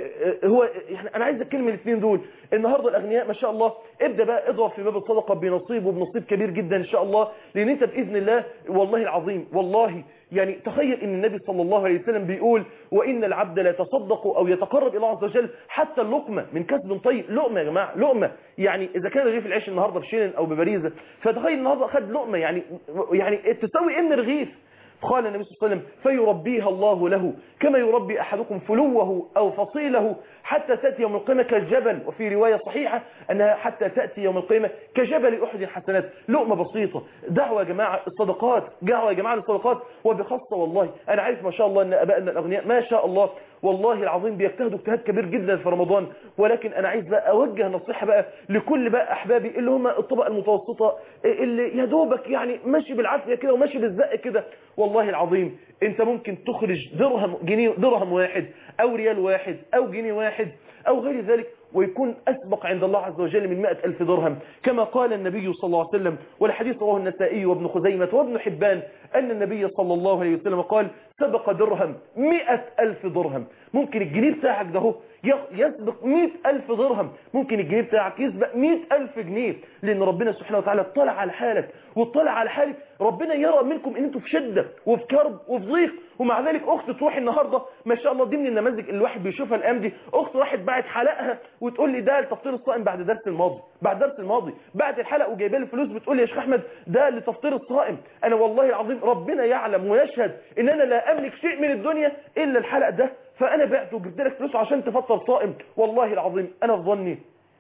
هو يعني انا عايز اتكلم الاثنين دول النهارده الاغنياء ما شاء الله ابدا بقى اضرب في باب الصدقه بنصيب وبنصيب كبير جدا ان شاء الله لان انت باذن الله والله العظيم والله يعني تخيل ان النبي صلى الله عليه وسلم بيقول وان العبد لا يتصدق او يتقرب الى الله عز وجل حتى اللقمه من كسب طيب لقمه يا جماعه لقمه يعني اذا كان رغيف العيش النهارده بشيلن او ببريزه فتخيل النهارده خد لقمه يعني يعني تساوي ايه من رغيف قال النبي صلى الله عليه وسلم فيربيها الله له كما يربي أحدكم فلوه أو فصيله حتى تأتي يوم القيامة كالجبل وفي رواية صحيحة أنها حتى تأتي يوم القيامة كجبل أحد حسنات لقمة بسيطة دعوة يا جماعة الصدقات دعوة يا جماعة الصدقات وبخاصة والله أنا عارف ما شاء الله أن أبائنا الأغنياء ما شاء الله والله العظيم بيجتهدوا اجتهاد كبير جدا في رمضان ولكن أنا عايز بقى أوجه نصيحة بقى لكل بقى أحبابي اللي هم الطبقة المتوسطة اللي يا دوبك يعني ماشي بالعافية كده وماشي بالزق كده والله العظيم انت ممكن تخرج درهم جنيه درهم واحد او ريال واحد او جنيه واحد او غير ذلك ويكون أسبق عند الله عز وجل من مئة ألف درهم كما قال النبي صلى الله عليه وسلم والحديث رواه النسائي وابن خزيمة وابن حبان أن النبي صلى الله عليه وسلم قال سبق درهم مئة ألف درهم ممكن الجنيه بتاعك ده هو يسبق مئة ألف درهم ممكن الجنيه بتاعك يسبق مئة ألف جنيه لأن ربنا سبحانه وتعالى اطلع على حالك واطلع على حالك ربنا يرى منكم ان انتوا في شدة وفي كرب وفي ضيق ومع ذلك اخت تروح النهاردة ما شاء الله دي من النماذج اللي الواحد بيشوفها الايام دي اخت راحت باعت حلقها وتقول لي ده لتفطير الصائم بعد درس الماضي بعد درس الماضي بعد الحلقه وجايبه لي الفلوس بتقول لي يا شيخ احمد ده لتفطير الصائم انا والله العظيم ربنا يعلم ويشهد ان انا لا املك شيء من الدنيا الا الحلقه ده فانا بعت وجبت لك فلوس عشان تفطر صائم والله العظيم انا في ظني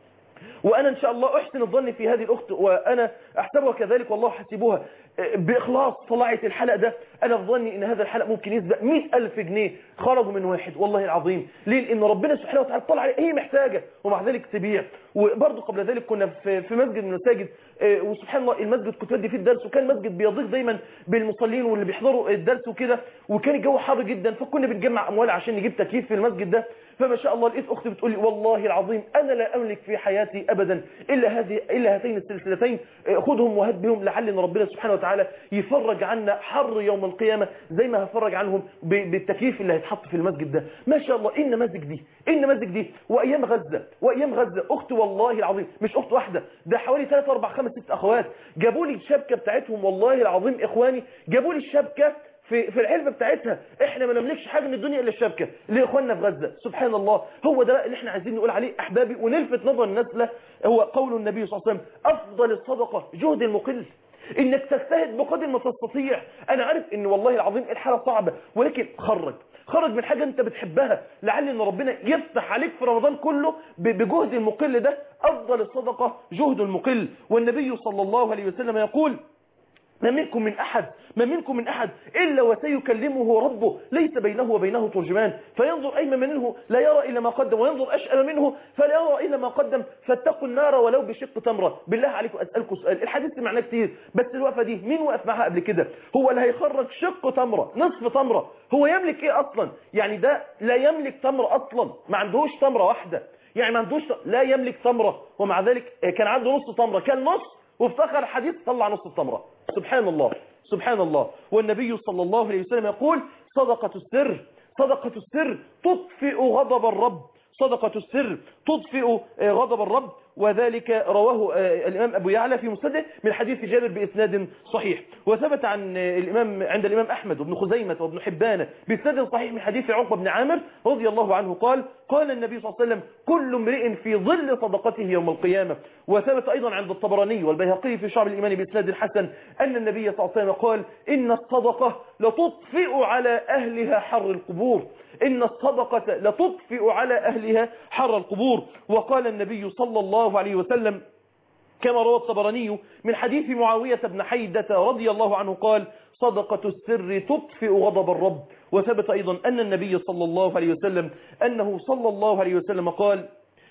وأنا إن شاء الله أحسن الظن في هذه الأخت وأنا أحسبها كذلك والله حسبوها بإخلاص طلعت الحلقة ده أنا في ظني إن هذا الحلقة ممكن يسبق مئة ألف جنيه خرجوا من واحد والله العظيم ليه لأن ربنا سبحانه وتعالى طلع عليه هي محتاجة ومع ذلك تبيع وبرضه قبل ذلك كنا في في مسجد من المساجد وسبحان الله المسجد كنت بدي فيه الدرس وكان مسجد بيضيق دايما بالمصلين واللي بيحضروا الدرس وكده وكان الجو حر جدا فكنا بنجمع أموال عشان نجيب تكييف في المسجد ده فما شاء الله لقيت أختي بتقول لي والله العظيم أنا لا أملك في حياتي أبدا إلا هذه إلا هاتين السلسلتين خذهم وهد بهم لعل ان ربنا سبحانه وتعالى يفرج عنا حر يوم القيامة زي ما هفرج عنهم بالتكييف اللي هيتحط في المسجد ده ما شاء الله إيه النماذج دي إيه النماذج دي وأيام غزة وأيام غزة أخت والله العظيم مش أخت واحدة ده حوالي 3 4 5 6 أخوات جابوا لي الشبكة بتاعتهم والله العظيم إخواني جابوا لي الشبكة في في العلبه بتاعتها احنا ما نملكش حاجه من الدنيا الا الشبكه لاخواننا في غزه سبحان الله هو ده بقى اللي احنا عايزين نقول عليه احبابي ونلفت نظر الناس له هو قول النبي صلى الله عليه وسلم افضل الصدقه جهد المقل انك تجتهد بقدر ما تستطيع انا عارف ان والله العظيم الحاله صعبه ولكن خرج خرج من حاجه انت بتحبها لعل ان ربنا يفتح عليك في رمضان كله بجهد المقل ده افضل الصدقه جهد المقل والنبي صلى الله عليه وسلم يقول ما منكم من أحد ما منكم من أحد إلا وسيكلمه ربه ليس بينه وبينه ترجمان فينظر أيمن منه لا يرى إلا ما قدم وينظر أشأم منه فلا يرى إلا ما قدم فاتقوا النار ولو بشق تمرة بالله عليكم أسألكم سؤال الحديث معناه كتير بس الوقفة دي مين وقف معها قبل كده هو اللي هيخرج شق تمرة نصف تمرة هو يملك إيه أصلا يعني ده لا يملك تمرة أصلا ما عندهوش تمرة واحدة يعني ما عندهوش لا يملك تمرة ومع ذلك كان عنده نص تمرة كان نص وافتخر الحديث طلع نص التمرة سبحان الله سبحان الله والنبي صلى الله عليه وسلم يقول صدقة السر صدقة السر تطفئ غضب الرب صدقة السر تطفئ غضب الرب وذلك رواه الإمام أبو يعلى في مسنده من حديث جابر بإسناد صحيح وثبت عن الإمام عند الإمام أحمد وابن خزيمة وابن حبان بإسناد صحيح من حديث عقبة بن عامر رضي الله عنه قال قال النبي صلى الله عليه وسلم كل امرئ في ظل صدقته يوم القيامة وثبت أيضا عند الطبراني والبيهقي في شعب الإيمان بإسناد حسن أن النبي صلى الله عليه وسلم قال إن الصدقة لتطفئ على أهلها حر القبور إن الصدقة لتطفئ على أهلها حر القبور وقال النبي صلى الله عليه وسلم كما روى الطبراني من حديث معاوية بن حيدة رضي الله عنه قال صدقة السر تطفئ غضب الرب وثبت أيضا أن النبي صلى الله عليه وسلم أنه صلى الله عليه وسلم قال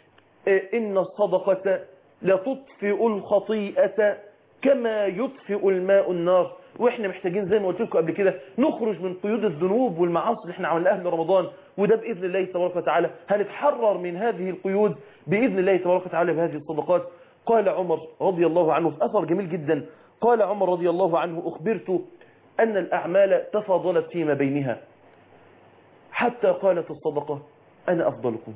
إن الصدقة لتطفئ الخطيئة كما يطفئ الماء النار واحنا محتاجين زي ما قلت لكم قبل كده نخرج من قيود الذنوب والمعاصي اللي احنا عملناها لرمضان وده باذن الله تبارك وتعالى هنتحرر من هذه القيود باذن الله تبارك وتعالى بهذه الصدقات قال عمر رضي الله عنه في اثر جميل جدا قال عمر رضي الله عنه اخبرت ان الاعمال تفاضلت فيما بينها حتى قالت الصدقه انا افضلكم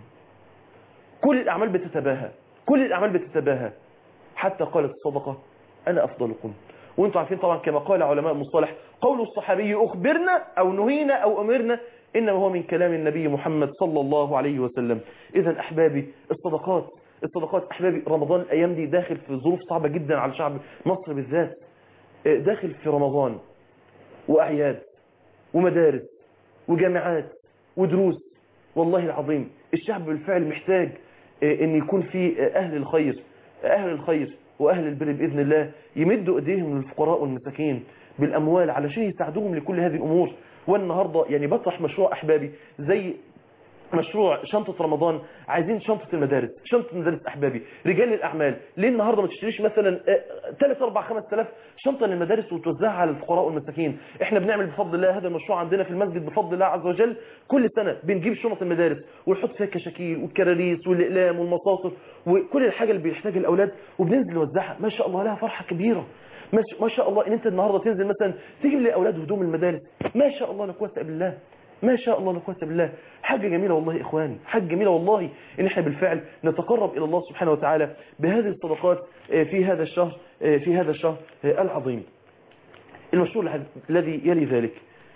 كل الاعمال بتتباهى كل الاعمال بتتباهى حتى قالت الصدقه انا افضلكم وانتم عارفين طبعا كما قال علماء المصطلح قول الصحابي أخبرنا أو نهينا أو أمرنا إنما هو من كلام النبي محمد صلى الله عليه وسلم إذا أحبابي الصدقات الصدقات أحبابي رمضان الأيام دي داخل في ظروف صعبة جدا على شعب مصر بالذات داخل في رمضان وأعياد ومدارس وجامعات ودروس والله العظيم الشعب بالفعل محتاج ان يكون في أهل الخير أهل الخير وأهل البر بإذن الله يمدوا أيديهم للفقراء والمساكين بالأموال علشان يساعدوهم لكل هذه الأمور والنهاردة يعني بطرح مشروع أحبابي زي مشروع شنطة رمضان عايزين شنطة المدارس شنطة المدارس أحبابي رجال الأعمال ليه النهاردة ما تشتريش مثلا 3 4 5000 شنطة للمدارس وتوزعها على الفقراء والمساكين احنا بنعمل بفضل الله هذا المشروع عندنا في المسجد بفضل الله عز وجل كل سنة بنجيب شنط المدارس ونحط فيها الكشاكيل والكراريس والإقلام والمصاصف وكل الحاجة اللي بيحتاجها الأولاد وبننزل نوزعها ما شاء الله لها فرحة كبيرة ما شاء الله ان انت النهاردة تنزل مثلا تجيب لأولاد هدوم المدارس ما شاء الله لا قوه الا بالله ما شاء الله لا قوه بالله حاجة جميلة والله يا إخواني حاجة جميلة والله إن إحنا بالفعل نتقرب إلى الله سبحانه وتعالى بهذه الصدقات في هذا الشهر في هذا الشهر العظيم المشروع الذي يلي ذلك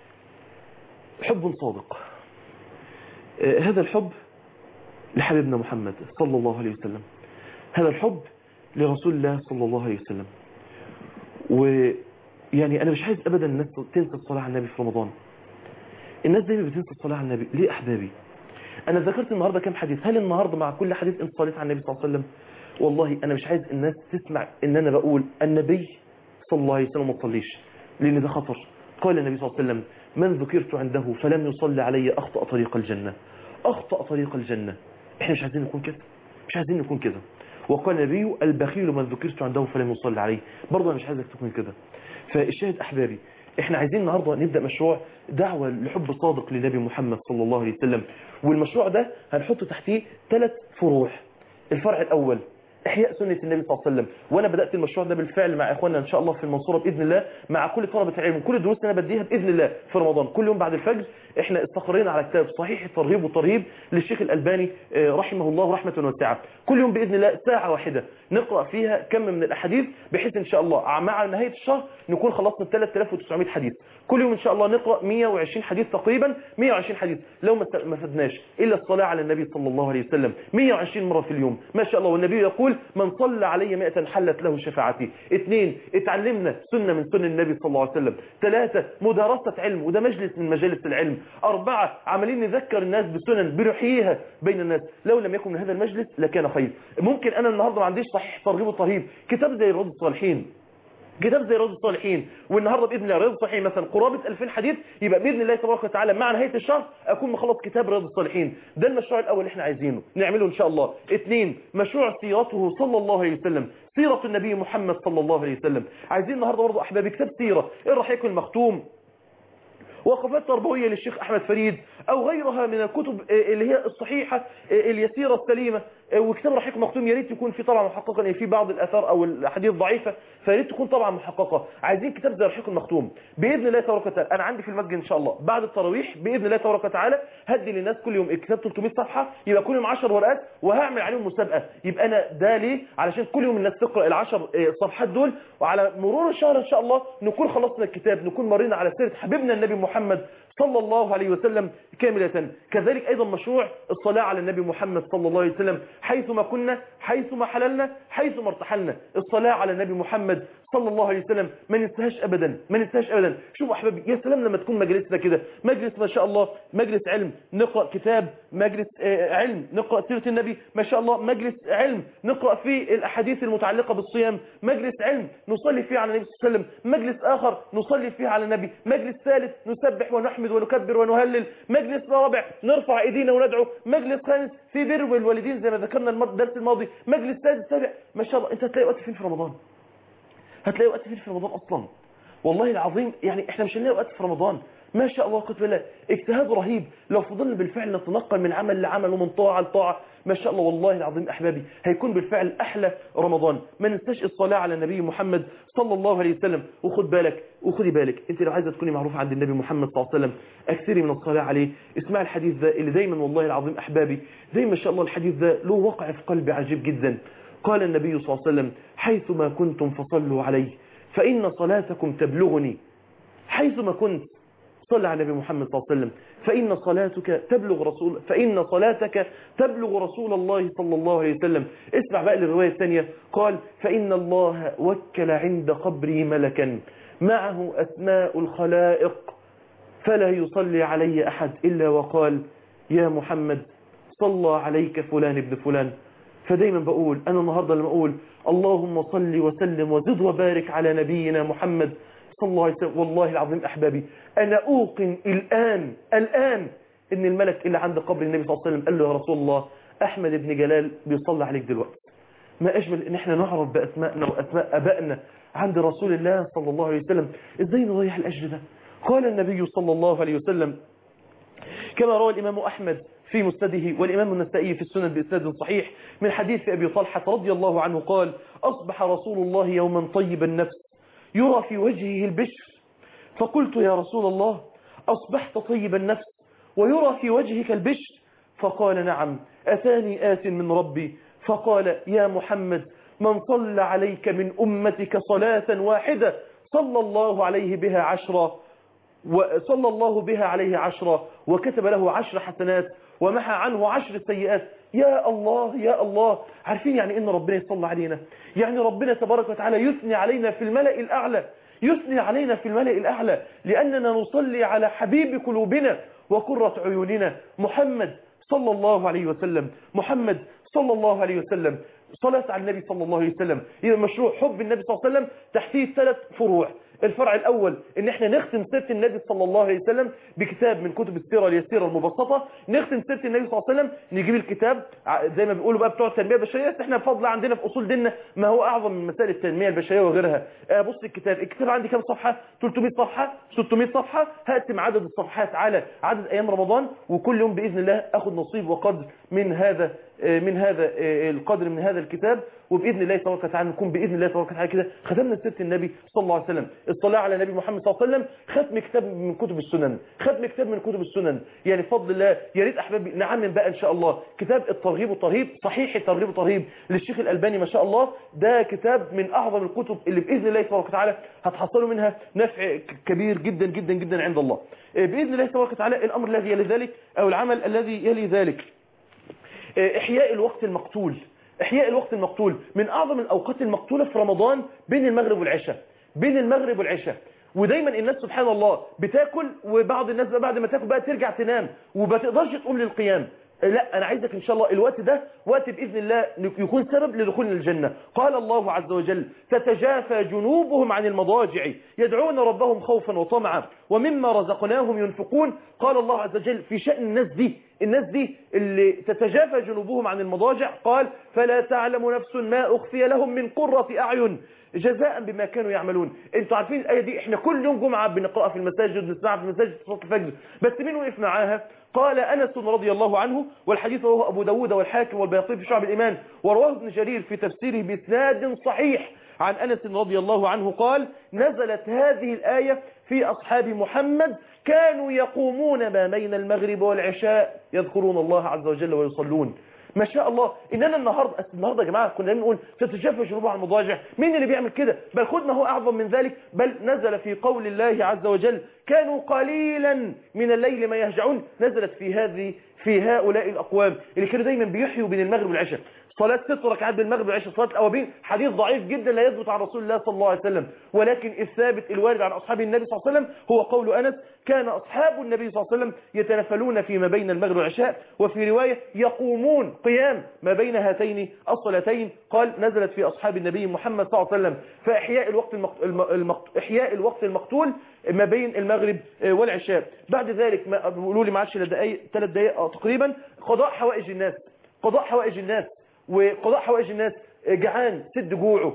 حب صادق هذا الحب لحبيبنا محمد صلى الله عليه وسلم هذا الحب لرسول الله صلى الله عليه وسلم ويعني أنا مش عايز أبدا الناس تنسى الصلاة على النبي في رمضان الناس دايما بتنسى الصلاة على النبي ليه أحبابي أنا ذكرت النهاردة كم حديث هل النهاردة مع كل حديث أنت صليت على النبي صلى الله عليه وسلم والله أنا مش عايز الناس تسمع إن أنا بقول النبي صلى الله عليه وسلم ما تصليش لأن ده خطر قال النبي صلى الله عليه وسلم من ذكرت عنده فلم يصلي علي أخطأ طريق الجنة أخطأ طريق الجنة إحنا مش عايزين نكون كده مش عايزين نكون كده وقال النبي البخيل من ذكرت عنده فلم يصلي عليه برضه أنا مش عايزك تكون كده فالشاهد أحبابي احنا عايزين النهاردة نبدأ مشروع دعوة لحب صادق لنبي محمد صلى الله عليه وسلم والمشروع ده هنحط تحتيه ثلاث فروع الفرع الأول إحياء سنة النبي صلى الله عليه وسلم وأنا بدأت المشروع ده بالفعل مع إخواننا إن شاء الله في المنصورة بإذن الله مع كل طلبة العلم وكل الدروس اللي أنا بديها بإذن الله في رمضان كل يوم بعد الفجر إحنا استقرينا على كتاب صحيح الترغيب والترهيب للشيخ الألباني رحمه الله رحمة واسعة كل يوم بإذن الله ساعة واحدة نقرأ فيها كم من الأحاديث بحيث إن شاء الله مع نهاية الشهر نكون خلصنا 3900 حديث كل يوم إن شاء الله نقرأ 120 حديث تقريبا 120 حديث لو ما فدناش إلا الصلاة على النبي صلى الله عليه وسلم 120 مرة في اليوم ما شاء الله والنبي يقول من صلى علي مئة حلت له شفاعتي اثنين اتعلمنا سنة من سنن النبي صلى الله عليه وسلم ثلاثة مدارسة علم وده مجلس من مجالس العلم أربعة عمالين نذكر الناس بسنن بنحييها بين الناس لو لم يكن من هذا المجلس لكان خير ممكن أنا النهاردة ما عنديش صحيح ترغيب وترهيب كتاب زي رد الصالحين كتاب زي رياض الصالحين والنهارده باذن الله رياض الصالحين مثلا قرابه 2000 حديث يبقى باذن الله تبارك وتعالى مع نهايه الشهر اكون مخلص كتاب رياض الصالحين ده المشروع الاول اللي احنا عايزينه نعمله ان شاء الله اثنين مشروع سيرته صلى الله عليه وسلم سيره النبي محمد صلى الله عليه وسلم عايزين النهارده برضه احبابي كتاب سيره الرحيق المختوم وقفات تربوية للشيخ أحمد فريد أو غيرها من الكتب اللي هي الصحيحة اليسيرة السليمة وكتاب رحيق مختوم يا ريت يكون في طبعا محققا يعني في بعض الآثار أو الأحاديث ضعيفة فيا ريت تكون طبعا محققة عايزين كتاب زي رحيق المختوم بإذن الله تبارك وتعالى أنا عندي في المسجد إن شاء الله بعد التراويح بإذن الله تبارك وتعالى هدي للناس كل يوم كتاب 300 صفحة يبقى كل يوم 10 ورقات وهعمل عليهم مسابقة يبقى أنا ده ليه علشان كل يوم الناس تقرأ العشر صفحات دول وعلى مرور الشهر إن شاء الله نكون خلصنا الكتاب نكون مرينا على سيرة حبيبنا النبي محمد صلى الله عليه وسلم كاملة كذلك أيضا مشروع الصلاة على النبي محمد صلى الله عليه وسلم حيثما كنا حيثما حللنا حيثما ارتحلنا الصلاة على النبي محمد صلى الله عليه وسلم ما ننساهاش أبدا ما ننساهاش أبدا شوفوا أحبابي يا سلام لما تكون مجلسنا كده مجلس ما شاء الله مجلس علم نقرأ كتاب مجلس علم نقرأ سيرة النبي ما شاء الله مجلس علم نقرأ فيه الأحاديث المتعلقة بالصيام مجلس علم نصلي فيه على النبي صلى الله عليه وسلم مجلس آخر نصلي فيه على النبي مجلس ثالث نسبح ونحمد ونكبر ونهلل مجلس رابع نرفع ايدينا وندعو مجلس خامس في بر الوالدين زي ما ذكرنا الدرس الماضي مجلس سادس سابع ما شاء الله انت هتلاقي وقت فين في رمضان هتلاقي وقت فين في رمضان اصلا والله العظيم يعني احنا مش هنلاقي وقت في رمضان ما شاء الله قلت بالله اجتهاد رهيب لو فضلنا بالفعل نتنقل من عمل لعمل ومن طاعة لطاعة ما شاء الله والله العظيم أحبابي هيكون بالفعل أحلى رمضان ما ننساش الصلاة على النبي محمد صلى الله عليه وسلم وخد بالك وخدي بالك انت لو عايزة تكوني معروفة عند النبي محمد صلى الله عليه وسلم اكثري من الصلاة عليه اسمع الحديث ده اللي دايما والله العظيم أحبابي دايما ما شاء الله الحديث ده له وقع في قلبي عجيب جدا قال النبي صلى الله عليه وسلم حيثما كنتم فصلوا عليه فإن صلاتكم تبلغني حيثما كنت صلى على النبي محمد صلى الله عليه وسلم فإن صلاتك تبلغ رسول فإن صلاتك تبلغ رسول الله صلى الله عليه وسلم اسمع بقى للرواية الثانية قال فإن الله وكل عند قبري ملكا معه أسماء الخلائق فلا يصلي علي أحد إلا وقال يا محمد صلى عليك فلان ابن فلان فدايما بقول أنا النهاردة لما أقول اللهم صل وسلم وزد وبارك على نبينا محمد صلى الله عليه وسلم والله العظيم أحبابي أنا أوقن الآن الآن ان الملك اللي عند قبر النبي صلى الله عليه وسلم قال له يا رسول الله احمد بن جلال بيصلي عليك دلوقتي ما اجمل ان احنا نعرف باسمائنا واسماء ابائنا عند رسول الله صلى الله عليه وسلم ازاي نضيع الاجر ده قال النبي صلى الله عليه وسلم كما روى الامام احمد في مسنده والامام النسائي في السنن باسناد صحيح من حديث ابي طلحه رضي الله عنه قال اصبح رسول الله يوما طيب النفس يرى في وجهه البشر فقلت يا رسول الله اصبحت طيب النفس ويرى في وجهك البشر فقال نعم أتاني آت من ربي فقال يا محمد من صلى عليك من أمتك صلاة واحدة صلى الله عليه بها عشرا وصلى الله بها عليه عشرا وكتب له عشر حسنات ومحى عنه عشر سيئات يا الله يا الله عارفين يعني ان ربنا يصلى علينا يعني ربنا تبارك وتعالى يثني علينا في الملأ الأعلى يثني علينا في الملأ الأعلى لأننا نصلي على حبيب قلوبنا وقرة عيوننا محمد صلى الله عليه وسلم محمد صلى الله عليه وسلم صلاة على النبي صلى الله عليه وسلم إذا مشروع حب النبي صلى الله عليه وسلم تحتيه ثلاث فروع الفرع الأول إن إحنا نختم سيرة النبي صلى الله عليه وسلم بكتاب من كتب السيرة اليسيرة المبسطة نختم سيرة النبي صلى الله عليه وسلم نجيب الكتاب زي ما بيقولوا بقى بتوع التنمية البشرية احنا بفضل عندنا في أصول ديننا ما هو أعظم من مسائل التنمية البشرية وغيرها آه بص الكتاب الكتاب عندي كام صفحة 300 صفحة 600 صفحة هقسم عدد الصفحات على عدد أيام رمضان وكل يوم بإذن الله أخذ نصيب وقدر من هذا من هذا القدر من هذا الكتاب وبإذن الله تبارك وتعالى نكون بإذن الله تبارك وتعالى كده ختمنا سيرة النبي صلى الله عليه وسلم الصلاة على النبي محمد صلى الله عليه وسلم ختم كتاب من كتب السنن ختم كتاب من كتب السنن يعني بفضل الله يا ريت أحبابي نعمم بقى إن شاء الله كتاب الترغيب والترهيب صحيح الترغيب والترهيب للشيخ الألباني ما شاء الله ده كتاب من أعظم الكتب اللي بإذن الله تبارك وتعالى هتحصلوا منها نفع كبير جدا جدا جدا عند الله بإذن الله تبارك وتعالى الأمر الذي يلي ذلك أو العمل الذي يلي ذلك إحياء الوقت المقتول إحياء الوقت المقتول من أعظم الأوقات المقتولة في رمضان بين المغرب والعشاء بين المغرب والعشاء ودايما الناس سبحان الله بتاكل وبعض الناس بقى بعد ما تاكل بقى ترجع تنام وما تقدرش تقوم للقيام لا أنا عايزك إن شاء الله الوقت ده وقت بإذن الله يكون سبب لدخول الجنة قال الله عز وجل تتجافى جنوبهم عن المضاجع يدعون ربهم خوفا وطمعا ومما رزقناهم ينفقون قال الله عز وجل في شأن الناس دي الناس دي اللي تتجافى جنوبهم عن المضاجع قال فلا تعلم نفس ما أخفي لهم من قرة أعين جزاء بما كانوا يعملون انتوا عارفين الآية دي احنا كل يوم جمعة بنقرأها في المساجد نسمعها في المساجد صلاة الفجر بس مين وقف معاها قال أنس رضي الله عنه والحديث رواه أبو داود والحاكم والبياطي في شعب الإيمان ورواه ابن جرير في تفسيره بإسناد صحيح عن أنس رضي الله عنه قال نزلت هذه الآية في أصحاب محمد كانوا يقومون ما بين المغرب والعشاء يذكرون الله عز وجل ويصلون ما شاء الله اننا النهارده النهارده يا جماعه كنا بنقول تتجافى جنوبها عن المضاجع مين اللي بيعمل كده بل خد ما هو اعظم من ذلك بل نزل في قول الله عز وجل كانوا قليلا من الليل ما يهجعون نزلت في هذه في هؤلاء الاقوام اللي كانوا دايما بيحيوا بين المغرب والعشاء صلاة ست ركعات بالمغرب والعشاء صلاة الأوابين حديث ضعيف جدا لا يثبت عن رسول الله صلى الله عليه وسلم ولكن الثابت الوارد عن أصحاب النبي صلى الله عليه وسلم هو قول أنس كان أصحاب النبي صلى الله عليه وسلم يتنفلون فيما بين المغرب والعشاء وفي رواية يقومون قيام ما بين هاتين الصلاتين قال نزلت في أصحاب النبي محمد صلى الله عليه وسلم فإحياء الوقت المقت... المقت... إحياء الوقت المقتول ما بين المغرب والعشاء بعد ذلك ما بيقولوا لي ما عادش دقائق ثلاث دقائق تقريبا قضاء حوائج الناس قضاء حوائج الناس وقضاء حوائج الناس جعان سد جوعه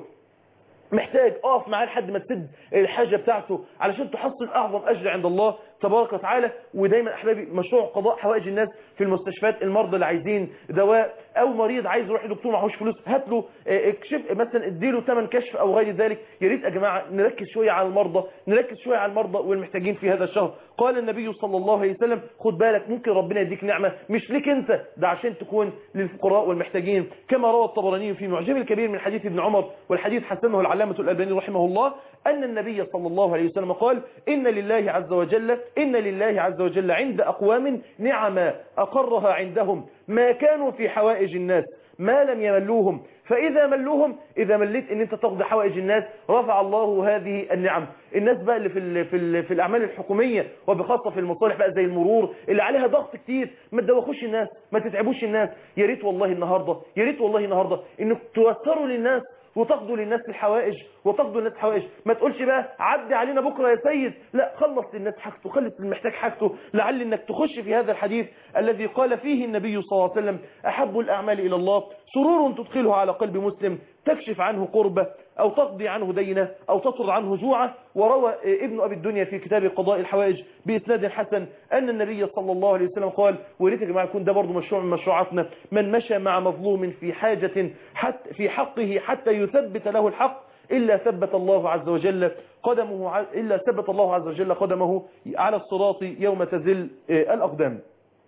محتاج اقف معاه لحد ما تسد الحاجة بتاعته علشان تحصل اعظم اجر عند الله تبارك وتعالى ودايما احبابي مشروع قضاء حوائج الناس في المستشفيات المرضى اللي عايزين دواء او مريض عايز يروح لدكتور معهوش فلوس هات له اكشف مثلا اديله ثمن كشف او غير ذلك يا ريت يا جماعه نركز شويه على المرضى نركز شويه على المرضى والمحتاجين في هذا الشهر قال النبي صلى الله عليه وسلم خد بالك ممكن ربنا يديك نعمه مش ليك انت ده عشان تكون للفقراء والمحتاجين كما روى الطبراني في معجم الكبير من حديث ابن عمر والحديث حسنه العلامه الالباني رحمه الله ان النبي صلى الله عليه وسلم قال ان لله عز وجل ان لله عز وجل عند اقوام نعما اقرها عندهم ما كانوا في حوائج الناس ما لم يملوهم فإذا ملوهم إذا مليت إن أنت تقضي حوائج الناس رفع الله هذه النعم الناس بقى اللي في ال في, ال في الأعمال الحكومية وبخاصة في المصالح بقى زي المرور اللي عليها ضغط كتير ما تدوخوش الناس ما تتعبوش الناس يا ريت والله النهاردة يا ريت والله النهاردة إنك توسروا للناس وتقضوا للناس الحوائج وتقضي الناس حوائج ما تقولش بقى عدي علينا بكرة يا سيد لا خلص للناس حاجته خلص المحتاج حاجته لعل انك تخش في هذا الحديث الذي قال فيه النبي صلى الله عليه وسلم أحب الأعمال إلى الله سرور تدخله على قلب مسلم تكشف عنه قربة أو تقضي عنه دينه أو تطرد عنه جوعه وروى ابن أبي الدنيا في كتاب قضاء الحوائج بإسناد حسن أن النبي صلى الله عليه وسلم قال وريت يا جماعة يكون ده برضه مشروع من مشروعاتنا من مشى مع مظلوم في حاجة حتى في حقه حتى يثبت له الحق إلا ثبت الله عز وجل قدمه إلا ثبت الله عز وجل قدمه على الصراط يوم تزل الأقدام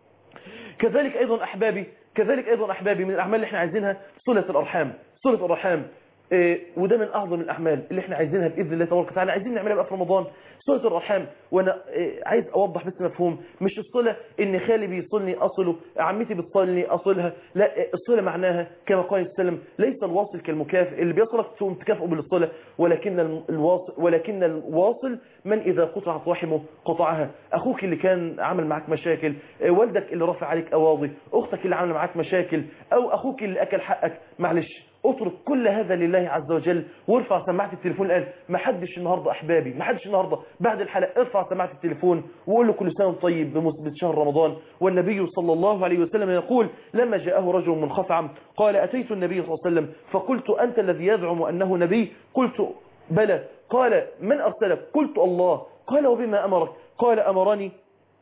كذلك أيضا أحبابي كذلك أيضا أحبابي من الأعمال اللي احنا عايزينها صلة الأرحام صلة الأرحام إيه وده من أعظم الأعمال اللي احنا عايزينها بإذن الله تبارك وتعالى عايزين نعملها بقى في رمضان صلة الرحام وأنا إيه عايز أوضح بس مفهوم مش الصلة إن خالي بيصلني أصله عمتي بتصلني أصلها لا الصلة معناها كما قال السلام ليس الواصل كالمكافئ اللي بيصلك تقوم تكافئه بالصلة ولكن الواصل ولكن الواصل من إذا قطعت رحمه قطعها أخوك اللي كان عمل معك مشاكل والدك اللي رفع عليك أواضي أختك اللي عمل معك مشاكل أو أخوك اللي أكل حقك معلش اترك كل هذا لله عز وجل وارفع سماعه التليفون الان ما حدش النهارده احبابي ما حدش النهارده بعد الحلقه ارفع سماعه التليفون وقول له كل سنه وانت طيب بمثبت شهر رمضان والنبي صلى الله عليه وسلم يقول لما جاءه رجل من خفعم قال اتيت النبي صلى الله عليه وسلم فقلت انت الذي يزعم انه نبي قلت بلى قال من ارسلك قلت الله قال وبما امرك قال امرني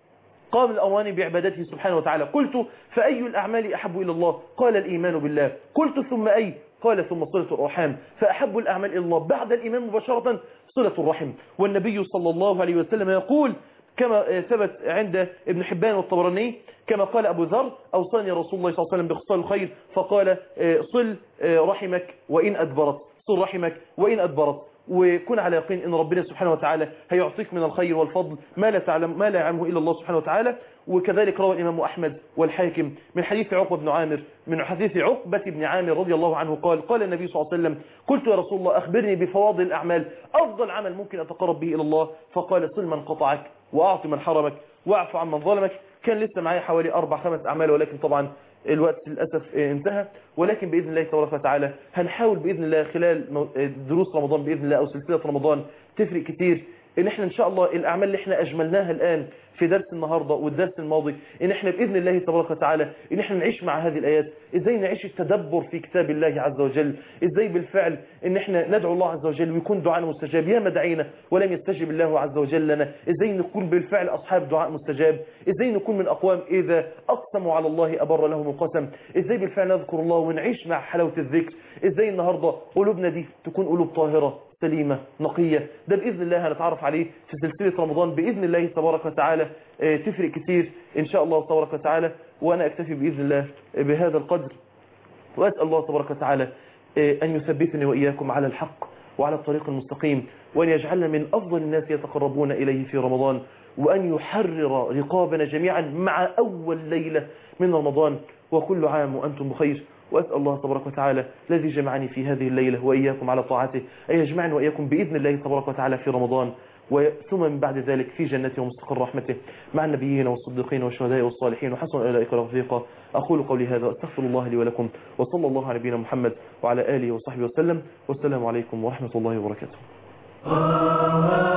قام الأواني بعبادته سبحانه وتعالى قلت فأي الأعمال أحب إلى الله قال الإيمان بالله قلت ثم أي قال ثم صلة الرحام فأحب الأعمال إلى الله بعد الإيمان مباشرة صلة الرحم والنبي صلى الله عليه وسلم يقول كما ثبت عند ابن حبان والطبراني كما قال أبو ذر أوصاني رسول الله صلى الله عليه وسلم بخصال الخير فقال صل رحمك وإن أدبرت صل رحمك وإن أدبرت وكن على يقين ان ربنا سبحانه وتعالى هيعطيك من الخير والفضل ما لا تعلم ما لا يعلمه الا الله سبحانه وتعالى وكذلك روى الامام احمد والحاكم من حديث عقبه بن عامر من حديث عقبه بن عامر رضي الله عنه قال قال النبي صلى الله عليه وسلم قلت يا رسول الله اخبرني بفواضل الاعمال افضل عمل ممكن اتقرب به الى الله فقال صل من قطعك واعط من حرمك واعف عن من ظلمك كان لسه معايا حوالي اربع خمس اعمال ولكن طبعا الوقت للأسف انتهى ولكن بإذن الله تبارك وتعالى هنحاول بإذن الله خلال دروس رمضان بإذن الله أو سلسلة رمضان تفرق كتير ان احنا ان شاء الله الاعمال اللي احنا اجملناها الان في درس النهاردة والدرس الماضي ان احنا باذن الله تبارك وتعالى ان احنا نعيش مع هذه الايات ازاي نعيش التدبر في كتاب الله عز وجل ازاي بالفعل ان احنا ندعو الله عز وجل ويكون دعاءنا مستجاب يا دعينا ولم يستجب الله عز وجل لنا ازاي نكون بالفعل اصحاب دعاء مستجاب ازاي نكون من اقوام اذا اقسموا على الله ابر لهم القسم ازاي بالفعل نذكر الله ونعيش مع حلاوة الذكر ازاي النهاردة قلوبنا دي تكون قلوب طاهرة سليمة نقية ده بإذن الله هنتعرف عليه في سلسلة رمضان بإذن الله تبارك وتعالى تفرق كتير إن شاء الله تبارك وتعالى وأنا أكتفي بإذن الله بهذا القدر وأسأل الله تبارك وتعالى أن يثبتني وإياكم على الحق وعلى الطريق المستقيم وأن يجعلنا من أفضل الناس يتقربون إليه في رمضان وأن يحرر رقابنا جميعا مع أول ليلة من رمضان وكل عام وأنتم بخير وأسأل الله تبارك وتعالى الذي جمعني في هذه الليلة وإياكم على طاعته أن يجمعني وإياكم بإذن الله تبارك وتعالى في رمضان ثم من بعد ذلك في جنته ومستقر رحمته مع النبيين والصديقين والشهداء والصالحين وحسن أولئك رفيقا أقول قولي هذا وأستغفر الله لي ولكم وصلى الله على نبينا محمد وعلى آله وصحبه وسلم والسلام عليكم ورحمة الله وبركاته